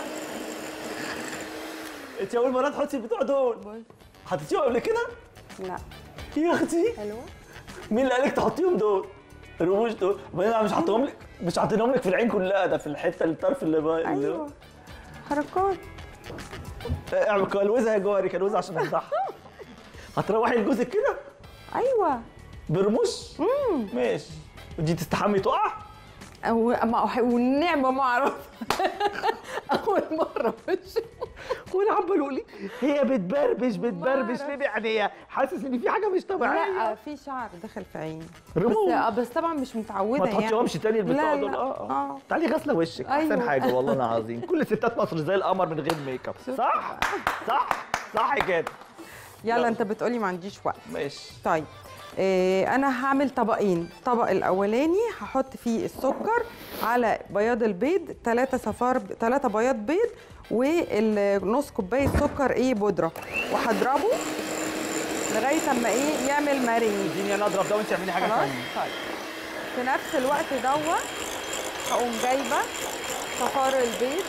انت اول مره تحطي البتوع دول حطيتيهم قبل كده؟ لا يا اختي حلوه مين اللي قالك تحطيهم دول؟ الرموش دول وبعدين انا مش حاطيهم لك مش حاطينهم لك في العين كلها ده في الحته الطرف اللي بقى اللي ايوه حركات اعمل كلوزها يا جواري كلوزها عشان افضحها هتروحي لجوزك كده ايوه برموش ماشي ودي تستحمي تقع أو ما والنعمه ما اعرف اول مره بشوف وانا عمال اقول لي هي بتبربش بتبربش ليه يعني هي حاسس ان في حاجه مش لا طبيعيه في شعر دخل في عيني رموش. بس آه، بس طبعا مش متعوده ما يعني تحطيهمش تاني البتوع لا، دول لا. اه اه آه. تعالي غاسله وشك احسن أيوة. حاجه والله العظيم كل ستات مصر زي القمر من غير ميك اب صح صح صح كده يلا انت بتقولي ما عنديش وقت ماشي طيب إيه انا هعمل طبقين الطبق الاولاني هحط فيه السكر على بياض البيض ثلاثة صفار ثلاثة بياض بيض والنص كوبايه سكر ايه بودره وهضربه لغايه اما ايه يعمل مارينج اديني انا اضرب ده وانت اعملي حاجه خلاص ثانيه طيب في نفس الوقت دوا هقوم جايبه صفار البيض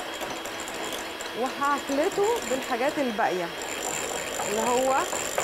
وهخلطه بالحاجات الباقيه اللي هو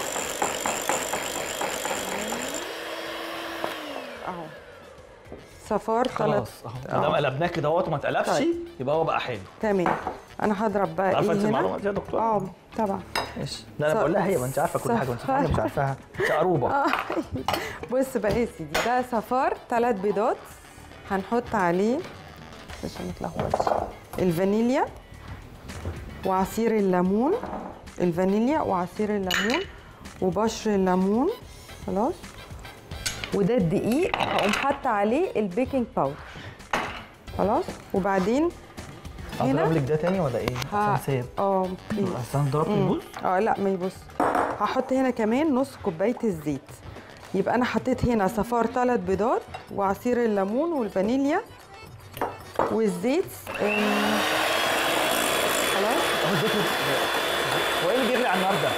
اهو صفار ثلاث خلاص اهو ما دام قلبناه كده اهوت وما اتقلبش طيب. يبقى هو بقى حلو تمام انا هضرب بقى عارفه ايه انت هنا المعلومه دي يا دكتور اه طبعا ماشي لا انا ص- بقول لها هي ما انت عارفه كل حاجه وانت في حاجه مش عارفاها انت قروبه بص بقى يا سيدي ده صفار ثلاث بيضات هنحط عليه عشان ما تلخبطش الفانيليا وعصير الليمون الفانيليا وعصير الليمون وبشر الليمون خلاص وده الدقيق هقوم حاطه عليه البيكنج باودر خلاص وبعدين اضرب لك ده تاني ولا ايه؟ ه- عشان سيب اه بليز. اصل انا ضربت البوز اه لا ما يبص هحط هنا كمان نص كوبايه الزيت يبقى انا حطيت هنا صفار ثلاث بيضات وعصير الليمون والفانيليا والزيت أم، خلاص هو الزيت هو ايه اللي بيغلي على النار ده؟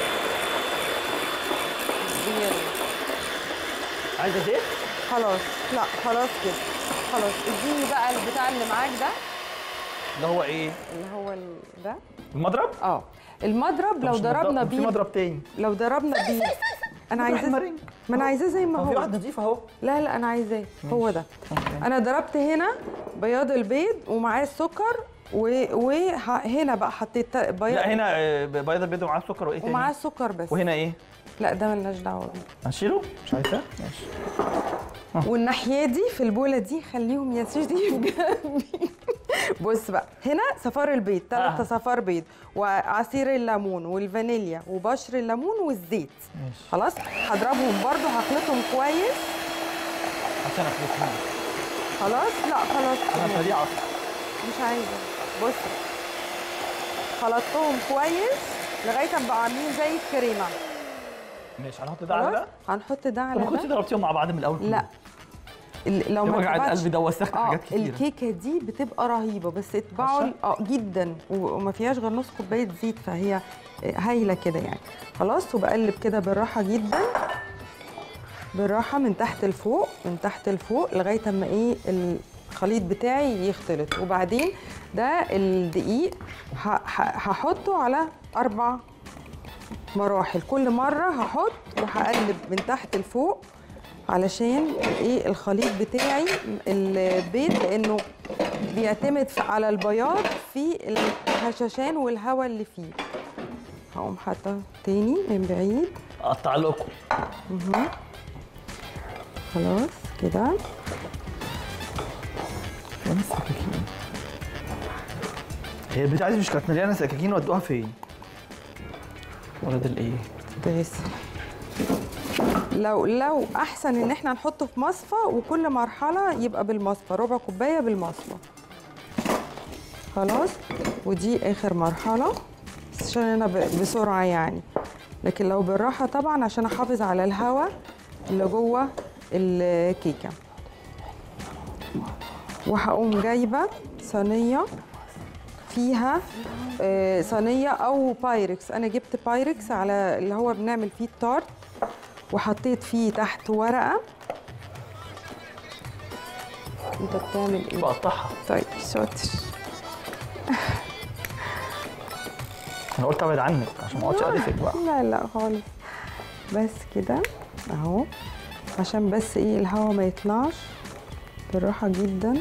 عايزه زيت؟ خلاص لا خلاص كده خلاص اديني بقى البتاع اللي معاك ده اللي هو ايه؟ اللي هو ال- ده المضرب؟ اه المضرب لو مش ضربنا مضرب- في بيه مضرب تاني لو ضربنا بيه انا مضرب عايزاه مرنج. ما انا عايزاه زي ما هو في هو واحد نضيف اهو لا لا انا عايزاه هو ده انا ضربت هنا بياض البيض ومعاه السكر وهنا بقى حطيت بياض لا هنا آه، بيض البيض ومعاه سكر وايه تاني؟ ومعاه السكر بس وهنا ايه؟ لا ده ملناش دعوه بيه هنشيله؟ مش عايزاه؟ ماشي والناحيه دي في البوله دي خليهم يا سيدي في جنبي بص بقى هنا صفار البيض ثلاثة آه. صفار بيض وعصير الليمون والفانيليا وبشر الليمون والزيت ماشي خلاص هضربهم برضو هخلطهم كويس عشان اخلصهم خلاص لا خلاص انا سريعه مش عايزه بص خلطتهم كويس لغايه ما بقوا عاملين زي الكريمه ماشي هنحط ده على خلاص ده هنحط ده على طب ما كنت ده ضربتيهم مع بعض من الاول لا ال- لو يا ما وجع اتبعتش- القلب ده وسخت اه حاجات كتيره الكيكه دي بتبقى رهيبه بس اتبعوا عشان؟ اه جدا و- وما فيهاش غير نص كوبايه زيت فهي هايله كده يعني خلاص وبقلب كده بالراحه جدا بالراحه من تحت لفوق من تحت لفوق لغايه اما ايه الخليط بتاعي يختلط وبعدين ده الدقيق ه- ه- هحطه على اربع مراحل كل مره هحط وهقلب من تحت لفوق علشان ايه الخليط بتاعي البيض لانه بيعتمد في- على البياض في الهشاشان والهواء اللي فيه هقوم حاطه تاني من بعيد اقطع لكم خلاص كده فين السكاكين هي البتاعه دي مش كانت مليانه سكاكين ودوها فين؟ ولد الايه؟ تغسل لو لو احسن ان احنا نحطه في مصفى وكل مرحله يبقى بالمصفى ربع كوبايه بالمصفى خلاص ودي اخر مرحله بس عشان انا ب- بسرعه يعني لكن لو بالراحه طبعا عشان احافظ على الهواء اللي جوه الكيكه وهقوم جايبه صينيه فيها آه، صينيه او بايركس انا جبت بايركس على اللي هو بنعمل فيه التارت وحطيت فيه تحت ورقه انت بتعمل ايه بقطعها طيب شاطر انا قلت ابعد عنك عشان ما اقعدش اقرفك بقى لا لا خالص بس كده اهو عشان بس ايه الهواء ما يطلعش بالراحه جدا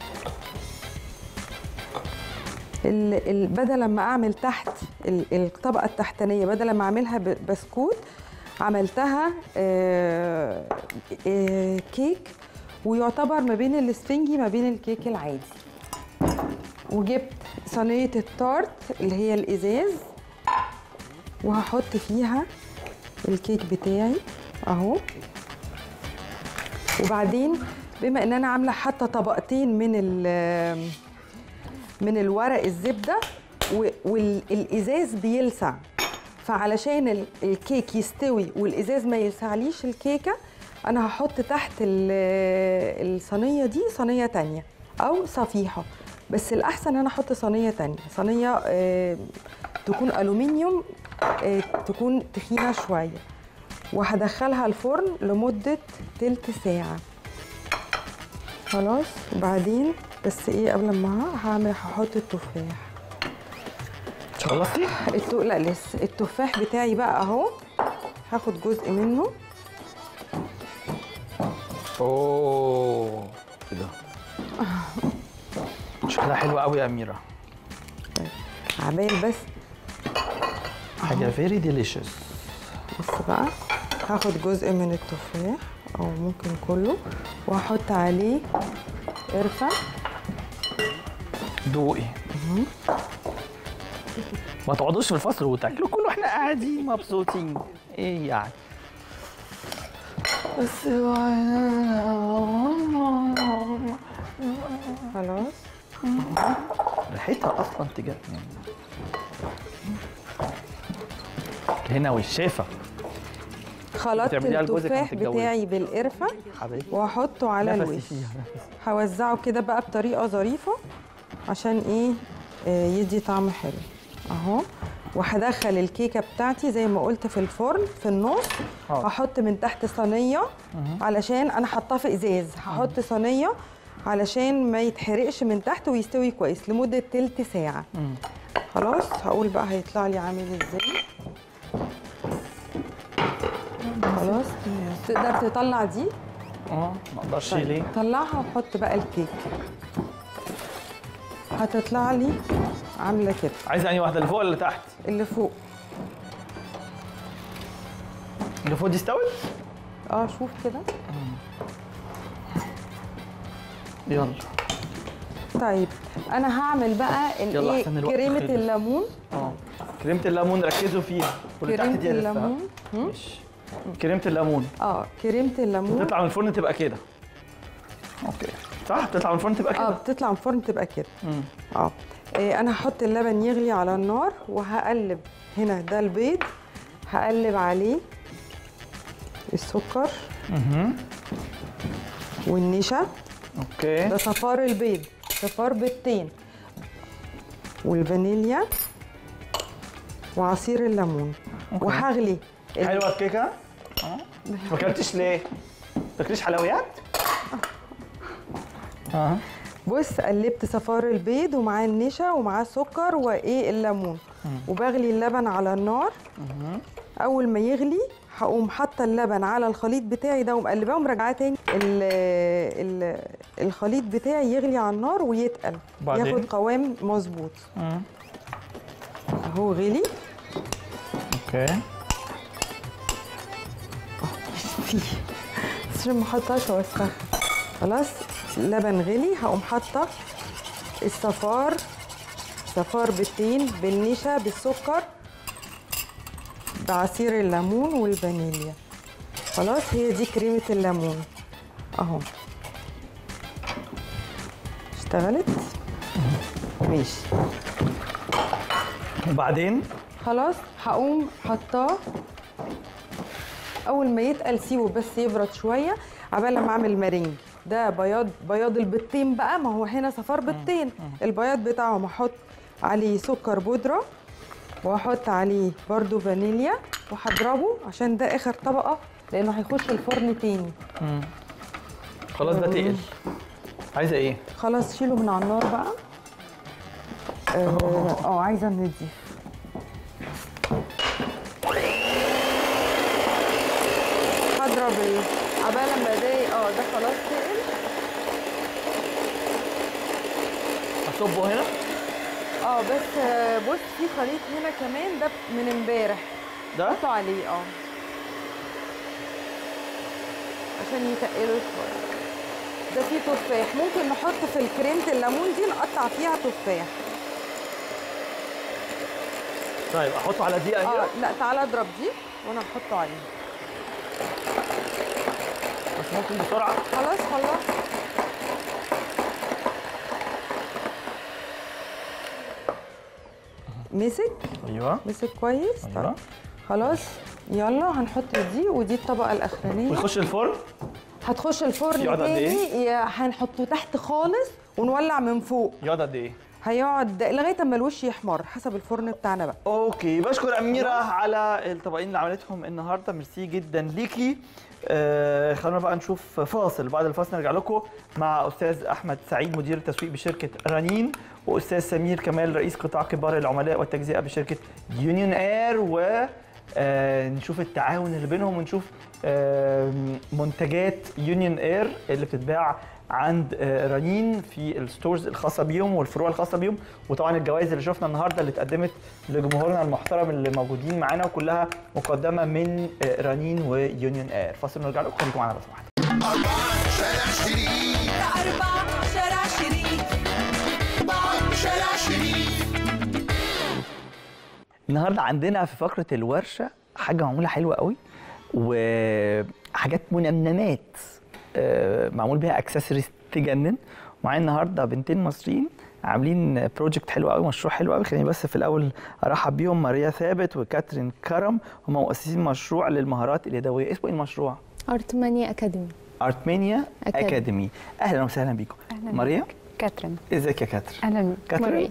ال- ال- بدل ما اعمل تحت ال- الطبقه التحتانيه بدل ما اعملها ب- بسكوت عملتها آه، آه، كيك ويعتبر ما بين الاسفنجي ما بين الكيك العادي وجبت صينيه التارت اللي هي الازاز وهحط فيها الكيك بتاعي اهو وبعدين بما ان انا عامله حتى طبقتين من ال من الورق الزبده و- والازاز بيلسع فعلشان ال- الكيك يستوي والازاز ما يلسعليش الكيكه انا هحط تحت ال- الصينيه دي صينيه تانية او صفيحه بس الاحسن انا احط صينيه تانية صينيه آه، تكون الومنيوم آه، تكون تخينه شويه وهدخلها الفرن لمده تلت ساعه خلاص وبعدين بس ايه قبل ما هعمل هحط التفاح خلصتي؟ التو... لا لسه التفاح بتاعي بقى اهو هاخد جزء منه اوه ايه ده؟ شكلها حلوة قوي يا أميرة عبال بس حاجة فيري ديليشيوس بس بقى هاخد جزء من التفاح او ممكن كله واحط عليه قرفه دوقي ما تقعدوش في الفصل وتاكلوا كله احنا قاعدين مبسوطين ايه يعني بس خلاص ريحتها اصلا تجنن هنا والشافة خلطت بتعمليها لجوزك لما التفاح تتجوزي. بتاعي بالقرفه حبيبي واحطه على نفسي الوش فيها نفسي هوزعه كده بقى بطريقه ظريفه عشان ايه آه، يدي طعم حلو اهو وهدخل الكيكه بتاعتي زي ما قلت في الفرن في النص حاضر. هحط من تحت صينيه علشان انا حاطاه في ازاز هحط صينيه علشان ما يتحرقش من تحت ويستوي كويس لمده تلت ساعه خلاص هقول بقى هيطلع لي عامل ازاي خلاص تقدر تطلع دي اه ما اقدرش ليه طلعها وحط بقى الكيك هتطلع لي عامله كده عايزه انهي واحده اللي فوق ولا اللي تحت اللي فوق اللي فوق دي استوت اه شوف كده يلا طيب انا هعمل بقى يلا الايه عشان الوقت كريمه خلص. الليمون اه كريمه الليمون ركزوا فيها واللي تحت كريمه دي لسه الليمون هم؟ ماشي كريمه الليمون اه كريمه الليمون تطلع من الفرن تبقى كده اوكي صح بتطلع من الفرن تبقى اه كده بتطلع من الفرن تبقى كده مم. اه إيه انا هحط اللبن يغلي على النار وهقلب هنا ده البيض هقلب عليه السكر مهم. والنشا اوكي ده صفار البيض صفار بيضتين والفانيليا وعصير الليمون وهغلي ال- حلوه الكيكه اه ما اكلتش ليه؟ ما تاكليش حلويات؟ اه بص قلبت صفار البيض ومعاه النشا ومعاه السكر وايه الليمون وبغلي اللبن على النار اول ما يغلي هقوم حاطه اللبن على الخليط بتاعي ده ومقلباه ومرجعاه تاني ال ال الخليط بتاعي يغلي على النار ويتقل بعدين؟ ياخد قوام مظبوط مم. اهو غلي اوكي بس عشان ما احطهاش اوسخها خلاص اللبن غلي هقوم حاطه الصفار صفار بالتين بالنشا بالسكر بعصير الليمون والفانيليا خلاص هي دي كريمه الليمون اهو اشتغلت ماشي وبعدين خلاص هقوم حطاه اول ما يتقل سيبه بس يبرد شويه عبال لما اعمل مارينج ده بياض بياض البيضتين بقى ما هو هنا صفار بيضتين البياض بتاعهم هحط عليه سكر بودره واحط عليه برضو فانيليا وهضربه عشان ده اخر طبقه لانه هيخش الفرن تاني خلاص ده تقل عايزه ايه خلاص شيله من على النار بقى اه آه، عايزه نضيف هضرب ال- عبال لما ده اه ده خلاص تقل اصبه هنا اه بس آه، بص في خليط هنا كمان ده من امبارح ده حطوا عليه اه عشان يتقلوا شويه ده فيه تفاح ممكن نحط في الكريمه الليمون دي نقطع فيها تفاح طيب احطه على دقيقه اه كده لا تعالى اضرب دي وانا هحطه عليه بس ممكن بسرعه خلاص خلاص مسك ايوه مسك كويس ايوه طيب خلاص يلا هنحط دي ودي الطبقه الاخرانيه ويخش الفرن هتخش الفرن يقعد قد إيه؟ تاني يا- هنحطه تحت خالص ونولع من فوق يقعد قد ايه هيقعد لغايه اما الوش يحمر حسب الفرن بتاعنا بقى اوكي بشكر اميره على الطبقين اللي عملتهم النهارده ميرسي جدا ليكي آه خلونا بقى نشوف فاصل بعد الفاصل نرجع لكم مع استاذ احمد سعيد مدير التسويق بشركه رنين واستاذ سمير كمال رئيس قطاع كبار العملاء والتجزئه بشركه يونيون اير و آه نشوف التعاون اللي بينهم ونشوف آه منتجات يونيون اير اللي بتتباع عند آه، رنين في الستورز الخاصه بيهم والفروع الخاصه بيهم وطبعا الجوائز اللي شفنا النهارده اللي اتقدمت لجمهورنا المحترم اللي موجودين معانا وكلها مقدمه من آه، رنين ويونيون اير فاصل نرجع لكم خليكم معانا لو سمحتوا شارع شريف أربعة شارع شريف شارع شريف النهارده عندنا في فقره الورشه حاجه معموله حلوه قوي وحاجات منمنمات آه، معمول بيها اكسسوارز تجنن ومعايا النهارده بنتين مصريين عاملين بروجكت حلو قوي مشروع حلو قوي خليني بس في الاول ارحب بيهم ماريا ثابت وكاترين كرم هم مؤسسين مشروع للمهارات اليدويه اسمه ايه المشروع ارت مانيا اكاديمي ارتمانيا أكاديمي. اكاديمي اهلا وسهلا بيكم أهلاً ماريا كاترين ازيك يا كاترين اهلا بيك كاترين ماريا.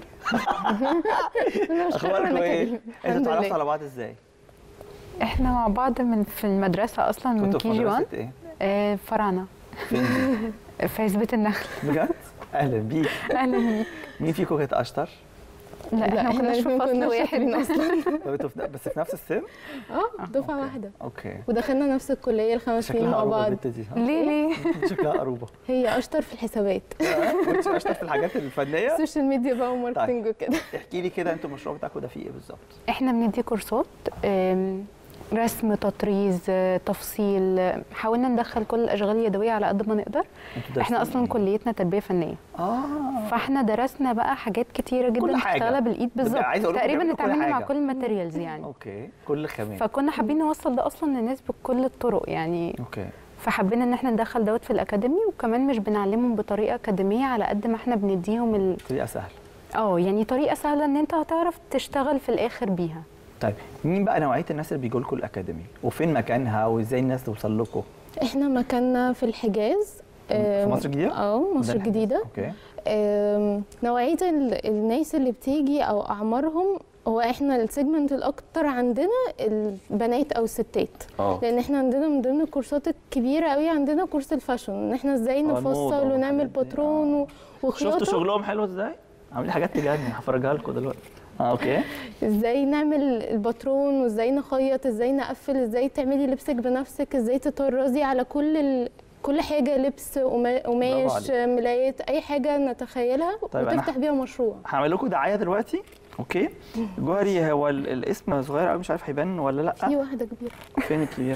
انا مش اخباركم عارفة أنا ايه كريم. انتوا الحمد اتعرفتوا لله على بعض ازاي احنا مع بعض من في المدرسه اصلا من كنتوا في كي جي 1 مدرسه ايه آه، فرعنا فين دي؟ في عزبه النخل بجد اهلا بيك اهلا بيك مين فيكم كانت اشطر لا لا احنا كنا في الاتنين فصل كنا واحد شاطرين اصلا طب انتوا في- بس في نفس السن اه دفعه واحده اوكي ودخلنا نفس الكليه الخمس سنين شكلها مع قروبه بعض البنت دي ها؟ ليه ليه شكلها قروبه هي اشطر في الحسابات وانت اشطر في الحاجات الفنيه السوشيال ميديا بقى وماركتنج وكده احكي لي كده انتوا المشروع بتاعكم ده فيه ايه بالظبط احنا بندي كورسات آم، رسم تطريز آه، تفصيل آه، حاولنا ندخل كل الاشغال اليدويه على قد ما نقدر انتوا احنا دارسين اصلا إيه؟ كليتنا تربيه فنيه اه فاحنا درسنا بقى حاجات كتيره كل جدا حاجة. بتشتغلها بالايد بالظبط عايزة أقول لكم تقريبا بيعملوا كل اتعاملنا مع حاجة. كل الماتيريالز يعني اوكي كل خامات فكنا حابين نوصل ده اصلا للناس بكل الطرق يعني اوكي فحبينا ان احنا ندخل دوت في الاكاديمي وكمان مش بنعلمهم بطريقه اكاديميه على قد ما احنا بنديهم ال... طريقه سهله اه يعني طريقه سهله ان انت هتعرف تشتغل في الاخر بيها طيب مين بقى نوعيه الناس اللي بيجوا لكم الاكاديمي وفين مكانها وازاي الناس توصل لكم احنا مكاننا في الحجاز في مصر الجديدة؟ اه مصر ده الحجاز. الجديده اوكي آم، نوعيه ال- الناس اللي بتيجي او اعمارهم هو احنا السيجمنت الاكتر عندنا البنات او الستات اه لان احنا عندنا من ضمن الكورسات الكبيره قوي عندنا كورس الفاشن ان احنا ازاي الموضة نفصل ونعمل والحاجات دي، باترون و- شفتوا وخياطه شغلهم حلو ازاي عاملين حاجات تجنن هفرجها لكم دلوقتي اه اوكي ازاي نعمل الباترون وازاي نخيط ازاي نقفل ازاي تعملي لبسك بنفسك ازاي تطرزي على كل ال... كل حاجه لبس قما- قماش عليك. ملايات اي حاجه نتخيلها طيب أنا وتفتح بيها مشروع هعمل لكم دعايه دلوقتي اوكي جوهري هو ال- الاسم صغير قوي مش عارف هيبان ولا لا في واحده كبيره فين الكبيره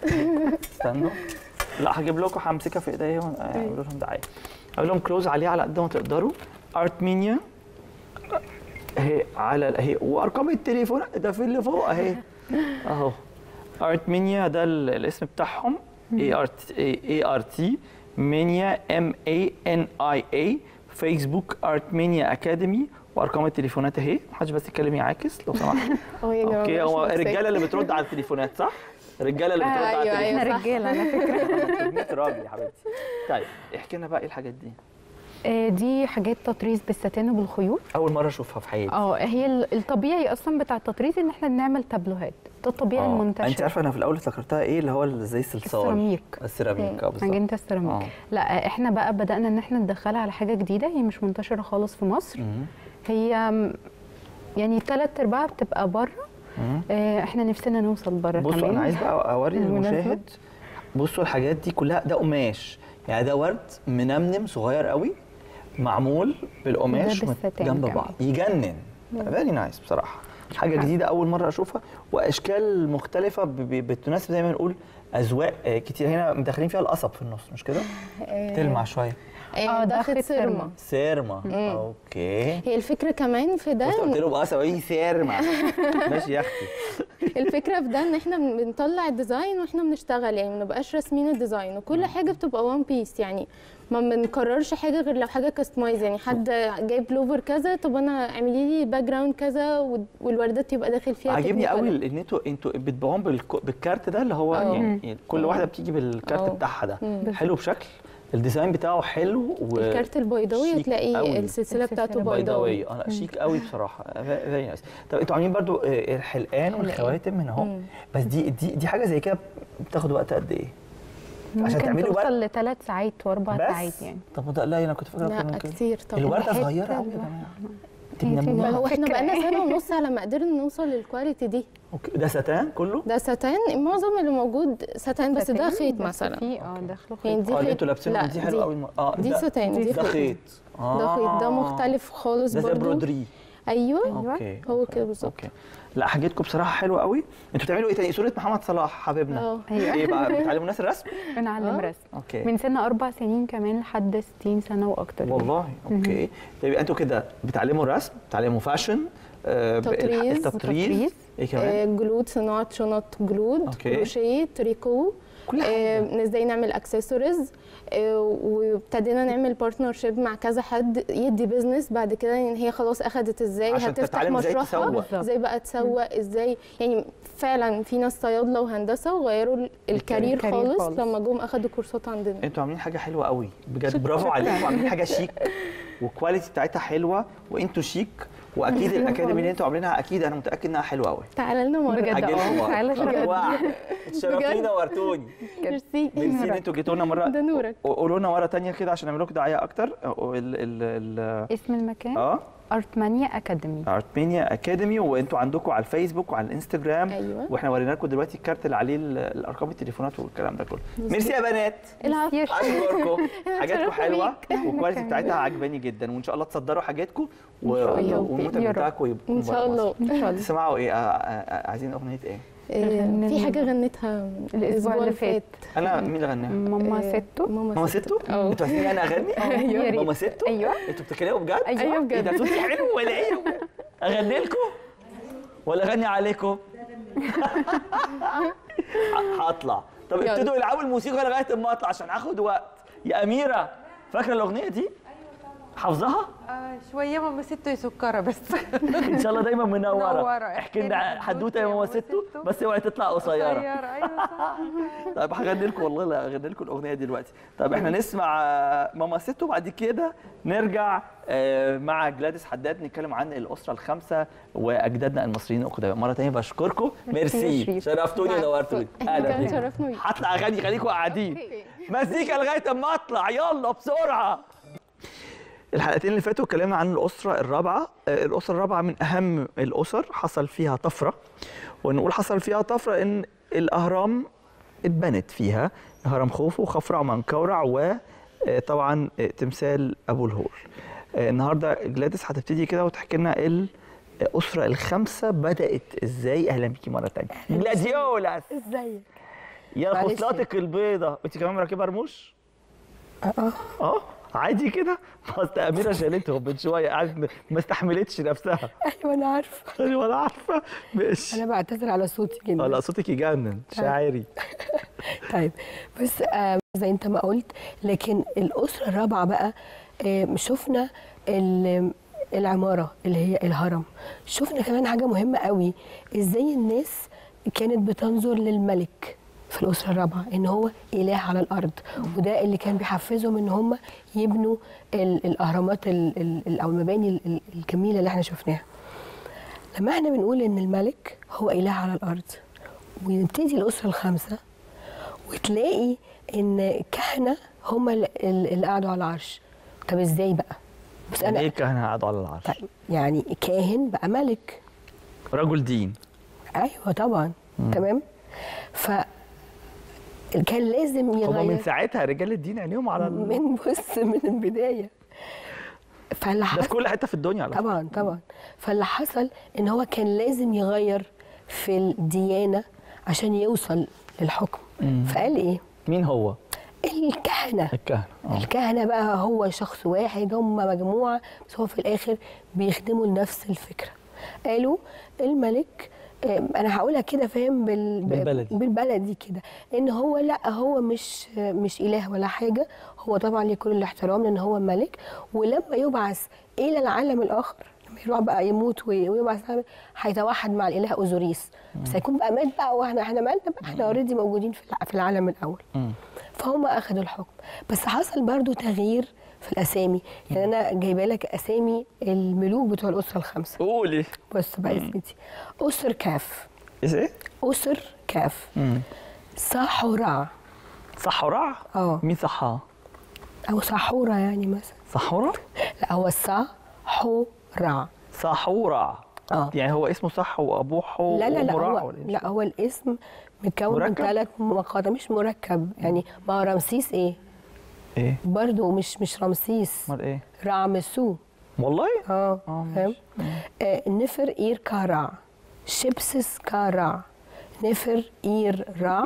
استنوا لا هجيب لكم همسكها في ايديا واعمل لهم دعايه اقول لهم كلوز عليه على قد ما تقدروا ارت مينيا اهي على اهي وارقام التليفون ده في اللي فوق اهي اهو ارتمينيا ده ال- الاسم بتاعهم اي ار اي ار تي مانيا ام اي ان اي اي فيسبوك ارتمينيا اكاديمي وارقام التليفونات اهي محدش بس يتكلم يعاكس لو سمحت اه يا جماعه اوكي هو مش الرجاله اللي بترد على التليفونات صح؟ الرجاله اللي بترد على أيوة، أيوة. التليفونات احنا رجاله على فكره كلمة راجل يا حبيبتي طيب احكي لنا بقى ايه الحاجات دي آه، دي حاجات تطريز بالستان وبالخيوط اول مره اشوفها في حياتي اه هي ال- الطبيعي اصلا بتاع التطريز ان احنا بنعمل تابلوهات ده الطبيعي آه. المنتشر انت عارفه انا في الاول افتكرتها ايه اللي هو اللي زي الصلصال السيراميك السيراميك اه بالظبط عجينه السيراميك آه. لا احنا بقى بدانا ان احنا ندخلها على حاجه جديده هي مش منتشره خالص في مصر مم. هي م- يعني ثلاث ارباعها بتبقى بره مم. آه، احنا نفسنا نوصل بره بصوا كمان انا عايز بقى اوري بالمناسبة. المشاهد بصوا الحاجات دي كلها ده قماش يعني ده ورد منمنم صغير قوي معمول بالقماش وده بالستان جنب كمان. بعض يجنن فيري نايس بصراحه حاجه جديده اول مره اشوفها واشكال مختلفه ب- ب- بتناسب زي ما نقول اذواق آه، كتير هنا مدخلين فيها القصب في النص مش كده تلمع شويه اه ده خيط سيرما سيرما اوكي هي الفكره كمان في ده بص قلت له بقصب ايه سيرما ماشي يا اختي الفكره في ده ان احنا بن- بنطلع الديزاين واحنا بنشتغل يعني ما نبقاش راسمين الديزاين وكل حاجه بتبقى وان بيس يعني ما بنكررش حاجه غير لو حاجه كاستمايز يعني حد جايب لوفر كذا طب انا اعملي لي باك جراوند كذا وال- والوردات يبقى داخل فيها عاجبني قوي technical. ان انتوا انتوا بتبيعوهم بالك- بالكارت ده اللي هو اه. يعني يعني كل واحده بتيجي بالكارت اه. بتاعها ده مم. حلو بشكل الديزاين بتاعه حلو و الكارت البيضاوي شيك تلاقي قوي. السلسله بتاعته بيضاوي بيضاويه اه لا شيك قوي بصراحه فيري نايس طب انتوا عاملين برضو آه، الحلقان والخواتم من اهو بس دي دي دي حاجه زي كده بتاخد وقت قد ايه؟ عشان ممكن تعملي ورد توصل لثلاث ساعات واربع ساعات بس يعني طب وده لا انا كنت فاكره اكتر من لا كده كتير طبعا الورده الحتة صغيره قوي يا الواحدة. جماعه هي ما تنموها هو احنا فكرة. بقالنا سنه ونص على ما قدرنا نوصل للكواليتي دي اوكي ده ستان كله ده ستان معظم اللي موجود ستان بس ده ستان، خيط بس مثلا في اه داخله يعني خيط دي اه اللي خيط انتوا لابسينهم لا، دي حلوه قوي اه دي ده- ستان دي ده خيط خيط ده خيط ده آه. مختلف خالص ده زي برضو برودري ايوه اوكي هو أوكي، كده بالظبط اوكي لا حاجتكم بصراحه حلوه قوي انتوا بتعملوا ايه تاني صوره محمد صلاح حبيبنا اه ايوه ايه بقى بتعلموا الناس الرسم بنعلم آه. رسم اوكي من سن اربع سنين كمان لحد 60 سنه واكتر يعني. والله اوكي طيب انتوا كده بتعلموا الرسم بتعلموا فاشن آه، ب- تطريز التطريز وتطريز. ايه كمان آه، جلود صناعه شنط جلود أوكي. كروشيه تريكو كل حاجه آه، ازاي نعمل اكسسوارز وابتدينا نعمل بارتنرشيب مع كذا حد يدي بيزنس بعد كده ان هي خلاص اخدت ازاي عشان هتفتح تتعلم إزاي مشروعها تسوق. بالظبط. ازاي بقى تسوق ازاي يعني فعلا في ناس صيادله وهندسه وغيروا ال- الكارير الكارير خالص خالص. لما جم اخدوا كورسات عندنا انتوا عاملين حاجه حلوه قوي بجد برافو عليكم عاملين حاجه شيك والكواليتي بتاعتها حلوه وانتوا شيك واكيد الاكاديمي اللي انتوا عاملينها اكيد انا متاكد انها حلوه قوي تعالى لنا مره بجد هجيلكم اه مرة. تعالى شرف. واو. اتشرفتوني نورتوني ميرسي ميرسي ان انتوا جيتوا لنا مره ده نورك قولوا لنا مره تانية كده عشان نعمل لكم دعايه اكتر ال ال ال اسم المكان اه ارتمانيا اكاديمي ارتمينيا اكاديمي وانتوا عندكم على الفيسبوك وعلى الانستجرام ايوه واحنا ورينا لكم دلوقتي الكارت اللي عليه ال- الارقام التليفونات والكلام ده كله ميرسي يا بنات العفو يا اشكركم حاجاتكم اتشرفنا حلوه بيك. والكواليتي بتاعتها عجباني جدا وان شاء الله تصدروا حاجاتكم و- إن شاء الله. والمنتج يا رب. بتاعكم يبقى ان شاء الله ان شاء الله تسمعوا ايه آه، آه، آه، عايزين اغنيه ايه آه، في حاجه غنيتها الاسبوع اللي فات انا مين اللي غناها ماما آه، ستو ماما ستو اه انتوا عايزين انا اغني يا ريت. ماما ستو ايوه انتوا بتتكلموا بجد ايوه بجد. ايه ده صوتي حلو ولا ايه اغني لكم ولا اغني عليكم ه- هطلع طب يلا. ابتدوا يلعبوا الموسيقى لغايه اما اطلع عشان هاخد وقت يا اميره فاكره الاغنيه دي حافظاها آه شويه ماما ستو سكره بس ان شاء الله دايما منوره منورة. احكي لنا حدوته يا ماما ستو بس اوعي تطلع قصيره ايوه صح طيب هغني لكم والله لا هغني لكم الاغنيه دلوقتي طيب احنا نسمع آه، ماما ستو وبعد كده نرجع آه، مع جلاديس حداد نتكلم عن الاسره الخمسه واجدادنا المصريين القدماء مره ثانيه بشكركم ميرسي شريف. شرفتوني ونورتوني اهلا كان بيكم شرفنا بيك. هطلع اغني خليكم قاعدين مزيكا لغايه اما اطلع يلا بسرعه الحلقتين اللي فاتوا اتكلمنا عن الاسره الرابعه آه، الاسره الرابعه من اهم الاسر حصل فيها طفره ونقول حصل فيها طفره ان الاهرام اتبنت فيها هرم خوفو وخفرع ومنكورع وطبعا تمثال ابو الهول آه، النهارده جلاديس هتبتدي كده وتحكي لنا الاسره الخمسه بدات ازاي اهلا بيكي مره ثانيه جلاديولاس ازيك يا معلش. خصلاتك البيضه انت كمان مركبه رموش اه اه عادي كده ما اصل اميره شالتهم من شويه قعدت م- ما استحملتش نفسها ايوه انا عارفه ايوه انا عارفه ماشي انا بعتذر على صوتي جدا آه، لا صوتك يجنن شاعري طيب بس آه زي انت ما قلت لكن الاسره الرابعه بقى آه شفنا ال- العماره اللي هي الهرم شفنا كمان حاجه مهمه قوي ازاي الناس كانت بتنظر للملك في الاسره الرابعه ان هو اله على الارض وده اللي كان بيحفزهم ان هم يبنوا ال- الاهرامات ال- ال- او المباني ال- ال- الجميله اللي احنا شفناها لما احنا بنقول ان الملك هو اله على الارض ونبتدي الاسره الخامسه وتلاقي ان الكهنه هم اللي اللي قعدوا على العرش طب ازاي بقى بس يعني ايه انا الكهنه قعدوا على العرش طيب يعني كاهن بقى ملك رجل دين ايوه طبعا تمام ف كان لازم هم من يغير ساعتها رجال الدين عينيهم على ال... من بص من البدايه فاللي ده في حصل كل حته في الدنيا على فكره طبعا طبعا فاللي حصل ان هو كان لازم يغير في الديانه عشان يوصل للحكم فقال ايه مين هو الكهنه الكهنه اه الكهنه بقى هو شخص واحد هم مجموعه بس هو في الاخر بيخدموا لنفس الفكره قالوا الملك آه، انا هقولها كده فاهم بال... بالبلدي. بالبلدي كده ان هو لا هو مش مش اله ولا حاجه هو طبعا ليه كل الاحترام لان هو ملك ولما يبعث الى العالم الاخر لما يروح بقى يموت وي- ويبعث العالم- هيتوحد مع الاله اوزوريس بس هيكون بقى مات بقى واحنا احنا مالنا بقى احنا اوريدي موجودين في الع- في العالم الاول فهم اخذوا الحكم بس حصل برضو تغيير في الاسامي يعني انا جايبه لك اسامي الملوك بتوع الاسره الخمسه قولي بص بقى يا سيدي اسر كاف ايه اسر كاف مم. صحورع صحراء اه مين صحاه او صحورة يعني مثلا صحورة لا هو صحورع صحورة اه يعني هو اسمه صح وابوه حو لا لا لا ومراع هو ولا إيه؟ لا هو الاسم متكون من مركب؟ ثلاث مقاطع مش مركب يعني ما هو رمسيس ايه ايه برضه مش مش رمسيس امال ايه رامسو والله اه اه فاهم آه نفر اير كارع شيبسس كارع نفر اير رع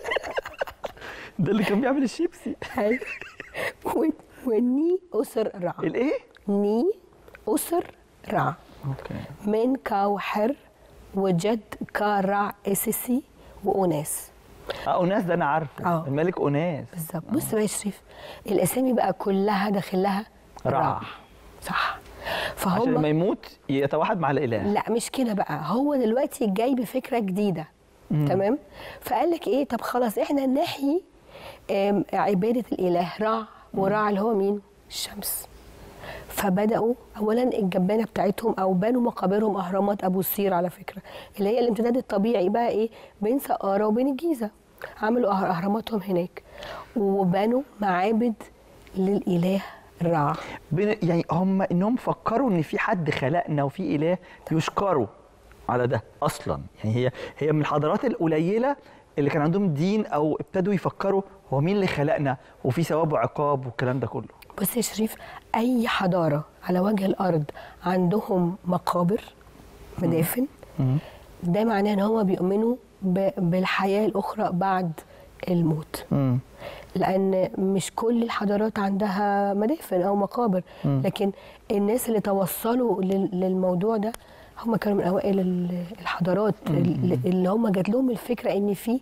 ده اللي كان بيعمل الشيبسي أيوة. و- وني اسر رع الايه ني اسر رع اوكي من كاوحر وجد كارع اسسي واناس اه اوناس ده انا عارفه اه. الملك اوناس بالظبط بص بقى يا شريف الاسامي بقى كلها داخل لها رع صح عشان لما فهم يموت يتوحد مع الاله لا مش كده بقى هو دلوقتي جاي بفكره جديده تمام فقال لك ايه طب خلاص احنا نحيي آم، عباده الاله رع ورع اللي هو مين الشمس فبداوا اولا الجبانه بتاعتهم او بنوا مقابرهم اهرامات ابو السير على فكره اللي هي الامتداد الطبيعي بقى ايه بين سقاره وبين الجيزه عملوا أه- اهراماتهم هناك وبنوا معابد للاله رع بين يعني هم انهم فكروا ان في حد خلقنا وفي اله يشكروا على ده اصلا يعني هي هي من الحضارات القليله اللي كان عندهم دين او ابتدوا يفكروا هو مين اللي خلقنا وفي ثواب وعقاب والكلام ده كله بص يا شريف اي حضاره على وجه الارض عندهم مقابر مدافن ده معناه ان هم بيؤمنوا ب- بالحياه الاخرى بعد الموت لان مش كل الحضارات عندها مدافن او مقابر لكن الناس اللي توصلوا لل- للموضوع ده هم كانوا من اوائل ال- الحضارات اللي اللي هم جات لهم الفكره ان في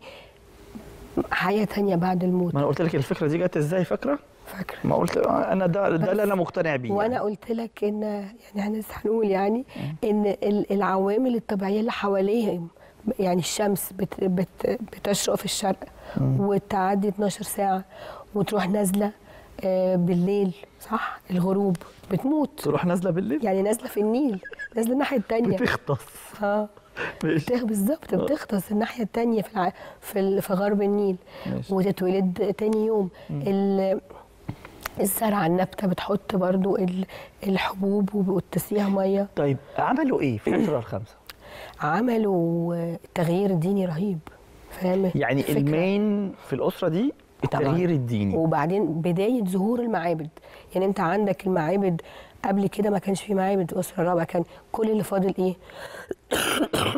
حياه تانية بعد الموت ما انا قلت لك الفكره دي جت ازاي فاكره فاكره ما قلت انا ده ده اللي انا مقتنع بيه وانا يعني. قلت لك ان يعني احنا لسه هنقول يعني ان ال- العوامل الطبيعيه اللي حواليهم يعني الشمس بت بت بتشرق في الشرق وتعدي 12 ساعه وتروح نازله آه، بالليل صح الغروب بتموت تروح نازله بالليل يعني نازله في النيل نازله الناحيه الثانيه بتغطس اه ماشي بتغ- بالظبط بتغطس الناحيه الثانيه في الع... في, ال... في غرب النيل ماشي. وتتولد تاني يوم ال... الزرع النبته بتحط برضو ال... الحبوب وتسقيها ميه طيب عملوا ايه في الاسره الخمسه عملوا آه، تغيير ديني رهيب فاهم يعني الفكرة؟ المين في الاسره دي التغيير الديني وبعدين بدايه ظهور المعابد يعني انت عندك المعابد قبل كده ما كانش في معابد الاسره الرابعه كان كل اللي فاضل ايه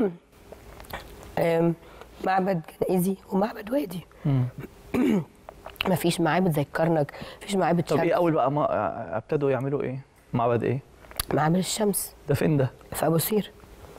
آم، معبد جنائزي ومعبد وادي مفيش معابد زي الكرنك مفيش معابد طب شمس ايه اول بقى ما آه، ابتدوا يعملوا ايه معبد ايه معابد الشمس ده فين ده في ابو سير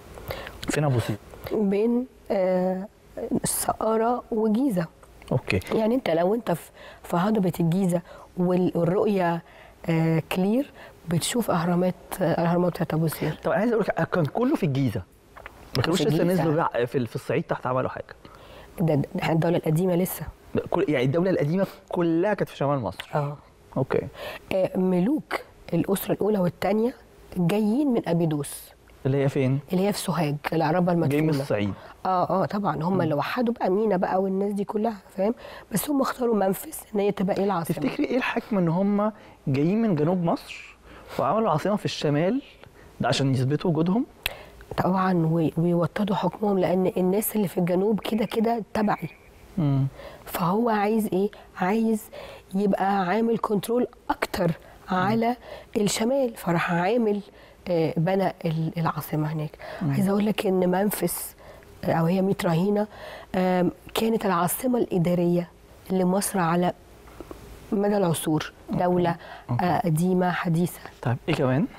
فين ابو سير بين آه السقاره وجيزه اوكي يعني انت لو انت في في هضبه الجيزه وال- والرؤيه آه كلير بتشوف اهرامات آه، الاهرامات بتاعت ابو سير طب انا عايز اقول لك كان كله في الجيزه ما كانوش في لسه الجيزة. نزلوا بقى في في الصعيد تحت عملوا حاجه ده ده احنا الدوله القديمه لسه كل يعني الدوله القديمه كلها كانت في شمال مصر اه اوكي آه، ملوك الاسره الاولى والثانيه جايين من ابيدوس اللي هي فين اللي هي في سوهاج العربه جاي من المدفونه الصعيد اه اه طبعا هم اللي وحدوا بقى مينا بقى والناس دي كلها فاهم بس هم اختاروا منفس ان هي تبقى ايه العاصمه تفتكري ايه الحكمه ان هم جايين من جنوب مصر وعملوا عاصمه في الشمال ده عشان يثبتوا وجودهم طبعا وي- ويوطدوا حكمهم لان الناس اللي في الجنوب كده كده تبعي امم فهو عايز ايه عايز يبقى عامل كنترول اكتر على الشمال فراح عامل آه، بنى ال- العاصمه هناك عايزه اقول لك ان منفس آه، او هي ميت رهينه آم، كانت العاصمه الاداريه لمصر على مدى العصور دوله آه، قديمه حديثه طيب ايه كمان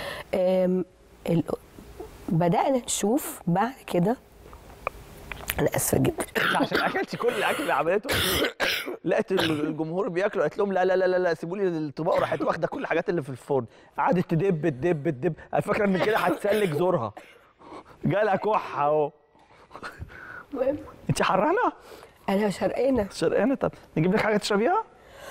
آم، ال- بدأنا نشوف بعد كده أنا آسفة جدا عشان اكلتي كل الاكل اللي عملته لقيت الجمهور بياكلوا قالت لهم لا لا لا لا, لا سيبوا لي الطبق وراحت واخده كل الحاجات اللي في الفرن قعدت تدب تدب تدب انا فاكره ان كده هتسلك زورها جالها كحه اهو المهم انت حرانه أنا شرقانة شرقانه طب نجيب لك حاجه تشربيها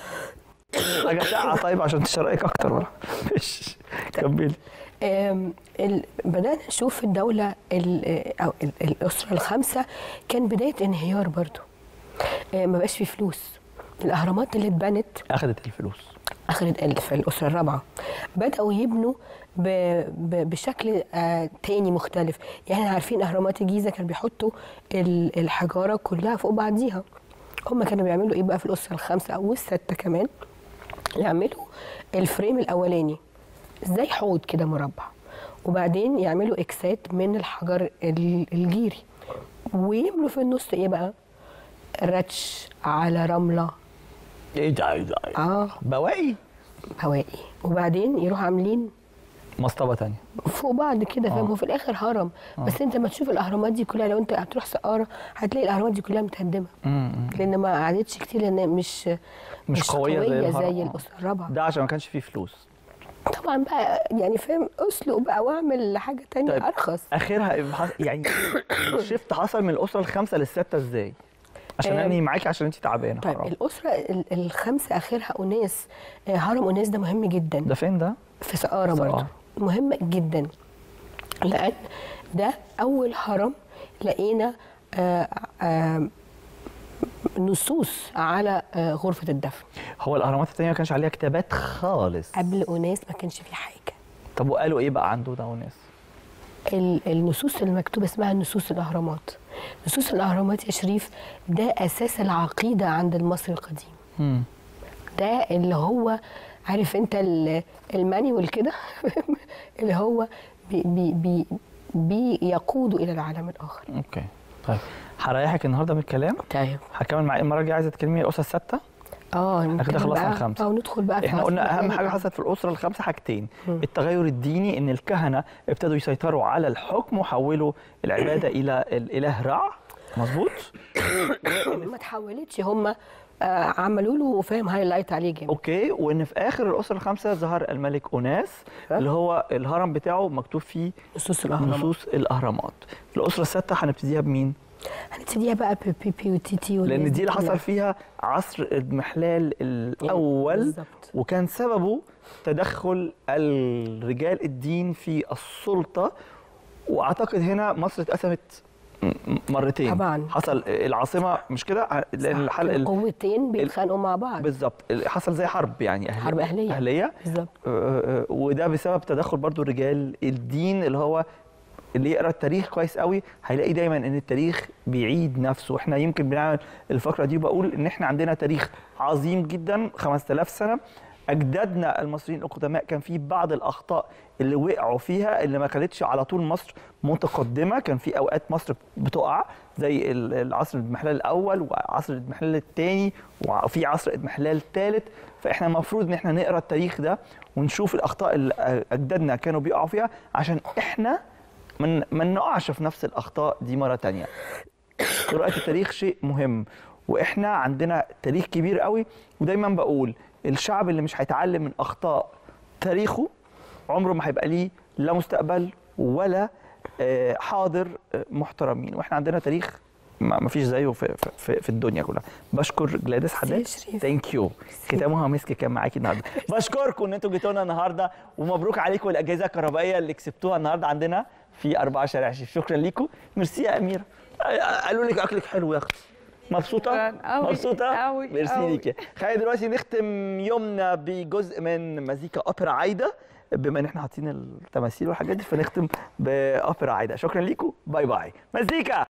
حاجه ساقعه طيب عشان تشرقك اكتر ولا ماشي كملي آم، ال- بدأنا نشوف الدولة ال- أو ال- الأسرة الخامسة كان بداية انهيار برضو آه، ما بقاش في فلوس الأهرامات اللي اتبنت اخذت الفلوس اخذت ال- في الاسره الرابعه بداوا يبنوا ب... ب... بشكل آه تاني مختلف يعني احنا عارفين اهرامات الجيزه كانوا بيحطوا ال... الحجاره كلها فوق بعضيها هم كانوا بيعملوا ايه بقى في الاسره الخامسه او السته كمان يعملوا الفريم الاولاني زي حوض كده مربع وبعدين يعملوا اكسات من الحجر ال- الجيري ويملوا في النص ايه بقى رتش على رمله ايه ده ايه ده إيه ده؟ اه بواقي هوائي وبعدين يروحوا عاملين مصطبه تانية فوق بعض كده فاهم آه. هو في الاخر هرم بس انت ما تشوف الاهرامات دي كلها لو انت هتروح سقاره هتلاقي الاهرامات دي كلها متهدمه امم لان ما قعدتش كتير لان مش مش قوية زي الهرم. زي آه. الاسره الرابعه ده عشان ما كانش فيه فلوس طبعا بقى يعني فاهم اسلق بقى واعمل حاجه تانية طيب. ارخص اخرها حص- يعني الشيفت حصل من الاسره الخامسه للسته ازاي؟ عشان آه، اني معاكي عشان انت تعبانه طيب حرام. الاسره ال- الخامسه اخرها اناس آه، هرم اناس ده مهم جدا ده فين ده؟ في سقاره سقارة. برضه مهم جدا لان ده اول هرم لقينا آه، آه، نصوص على آه، غرفه الدفن هو الاهرامات التانية ما كانش عليها كتابات خالص قبل اناس ما كانش في حاجه طب وقالوا ايه بقى عنده ده وناس؟ ال- النصوص المكتوبه اسمها نصوص الاهرامات نصوص الاهرامات يا شريف ده اساس العقيده عند المصري القديم امم ده اللي هو عارف انت ال- المانيوال كده اللي هو بي بي بي بيقود الى العالم الاخر اوكي طيب هريحك النهارده من الكلام طيب هكمل معاك المره الجايه عايزه تكلمي الاسره السته اه احنا كده نتكلم خلصنا بقى- الخمسة. اه ندخل بقى في احنا عصر قلنا اهم الإسلام. حاجه حصلت في الاسره الخامسه حاجتين مم. التغير الديني ان الكهنه ابتدوا يسيطروا على الحكم وحولوا العباده الى الاله رع مظبوط ما تحولتش هم آه عملوا له فاهم هايلايت عليه جامد اوكي وان في اخر الاسره الخامسه ظهر الملك اوناس اللي هو الهرم بتاعه مكتوب فيه نصوص الاهرامات نصوص الاهرامات الاسره السادسه هنبتديها بمين هنبتديها بقى بي بي بي وتي تي والناس لان دي اللي كلها. حصل فيها عصر المحلال الاول بالظبط. وكان سببه تدخل الرجال الدين في السلطه واعتقد هنا مصر اتقسمت م- م- مرتين طبعاً. حصل العاصمه مش كده لان الحل ال- قوتين بيتخانقوا مع بعض بالظبط حصل زي حرب يعني أهلية حرب أهلية. اهليه بالظبط آه، آه، وده بسبب تدخل برضو رجال الدين اللي هو اللي يقرا التاريخ كويس قوي هيلاقي دايما ان التاريخ بيعيد نفسه واحنا يمكن بنعمل الفقره دي وبقول ان احنا عندنا تاريخ عظيم جدا 5000 سنه اجدادنا المصريين القدماء كان في بعض الاخطاء اللي وقعوا فيها اللي ما خلتش على طول مصر متقدمه كان في اوقات مصر بتقع زي ال- العصر الاضمحلال الاول وعصر الاضمحلال الثاني وفي عصر اضمحلال ثالث فاحنا المفروض ان احنا نقرا التاريخ ده ونشوف الاخطاء اللي اجدادنا كانوا بيقعوا فيها عشان احنا من ما نقعش في نفس الاخطاء دي مره تانية قراءة التاريخ شيء مهم واحنا عندنا تاريخ كبير قوي ودايما بقول الشعب اللي مش هيتعلم من اخطاء تاريخه عمره ما هيبقى ليه لا مستقبل ولا آه، حاضر آه، محترمين واحنا عندنا تاريخ ما ما فيش زيه في, في, في الدنيا كلها بشكر جلاديس حداد شريف. ثانك يو ختامها مسك كان معاكي النهارده بشكركم ان انتوا جيتوا لنا النهارده ومبروك عليكم الاجهزه الكهربائيه اللي كسبتوها النهارده عندنا في أربعة شارع شيف شكرا ليكم ميرسي يا اميره قالوا لك اكلك حلو يا اختي مبسوطة؟ شكراً أوي، مبسوطة؟ أوي، ميرسي أوي. ليكي خلينا دلوقتي نختم يومنا بجزء من مزيكا اوبرا عايدة بما ان احنا حاطين التماثيل والحاجات دي فنختم باوبرا عايدة شكرا ليكم باي باي مزيكا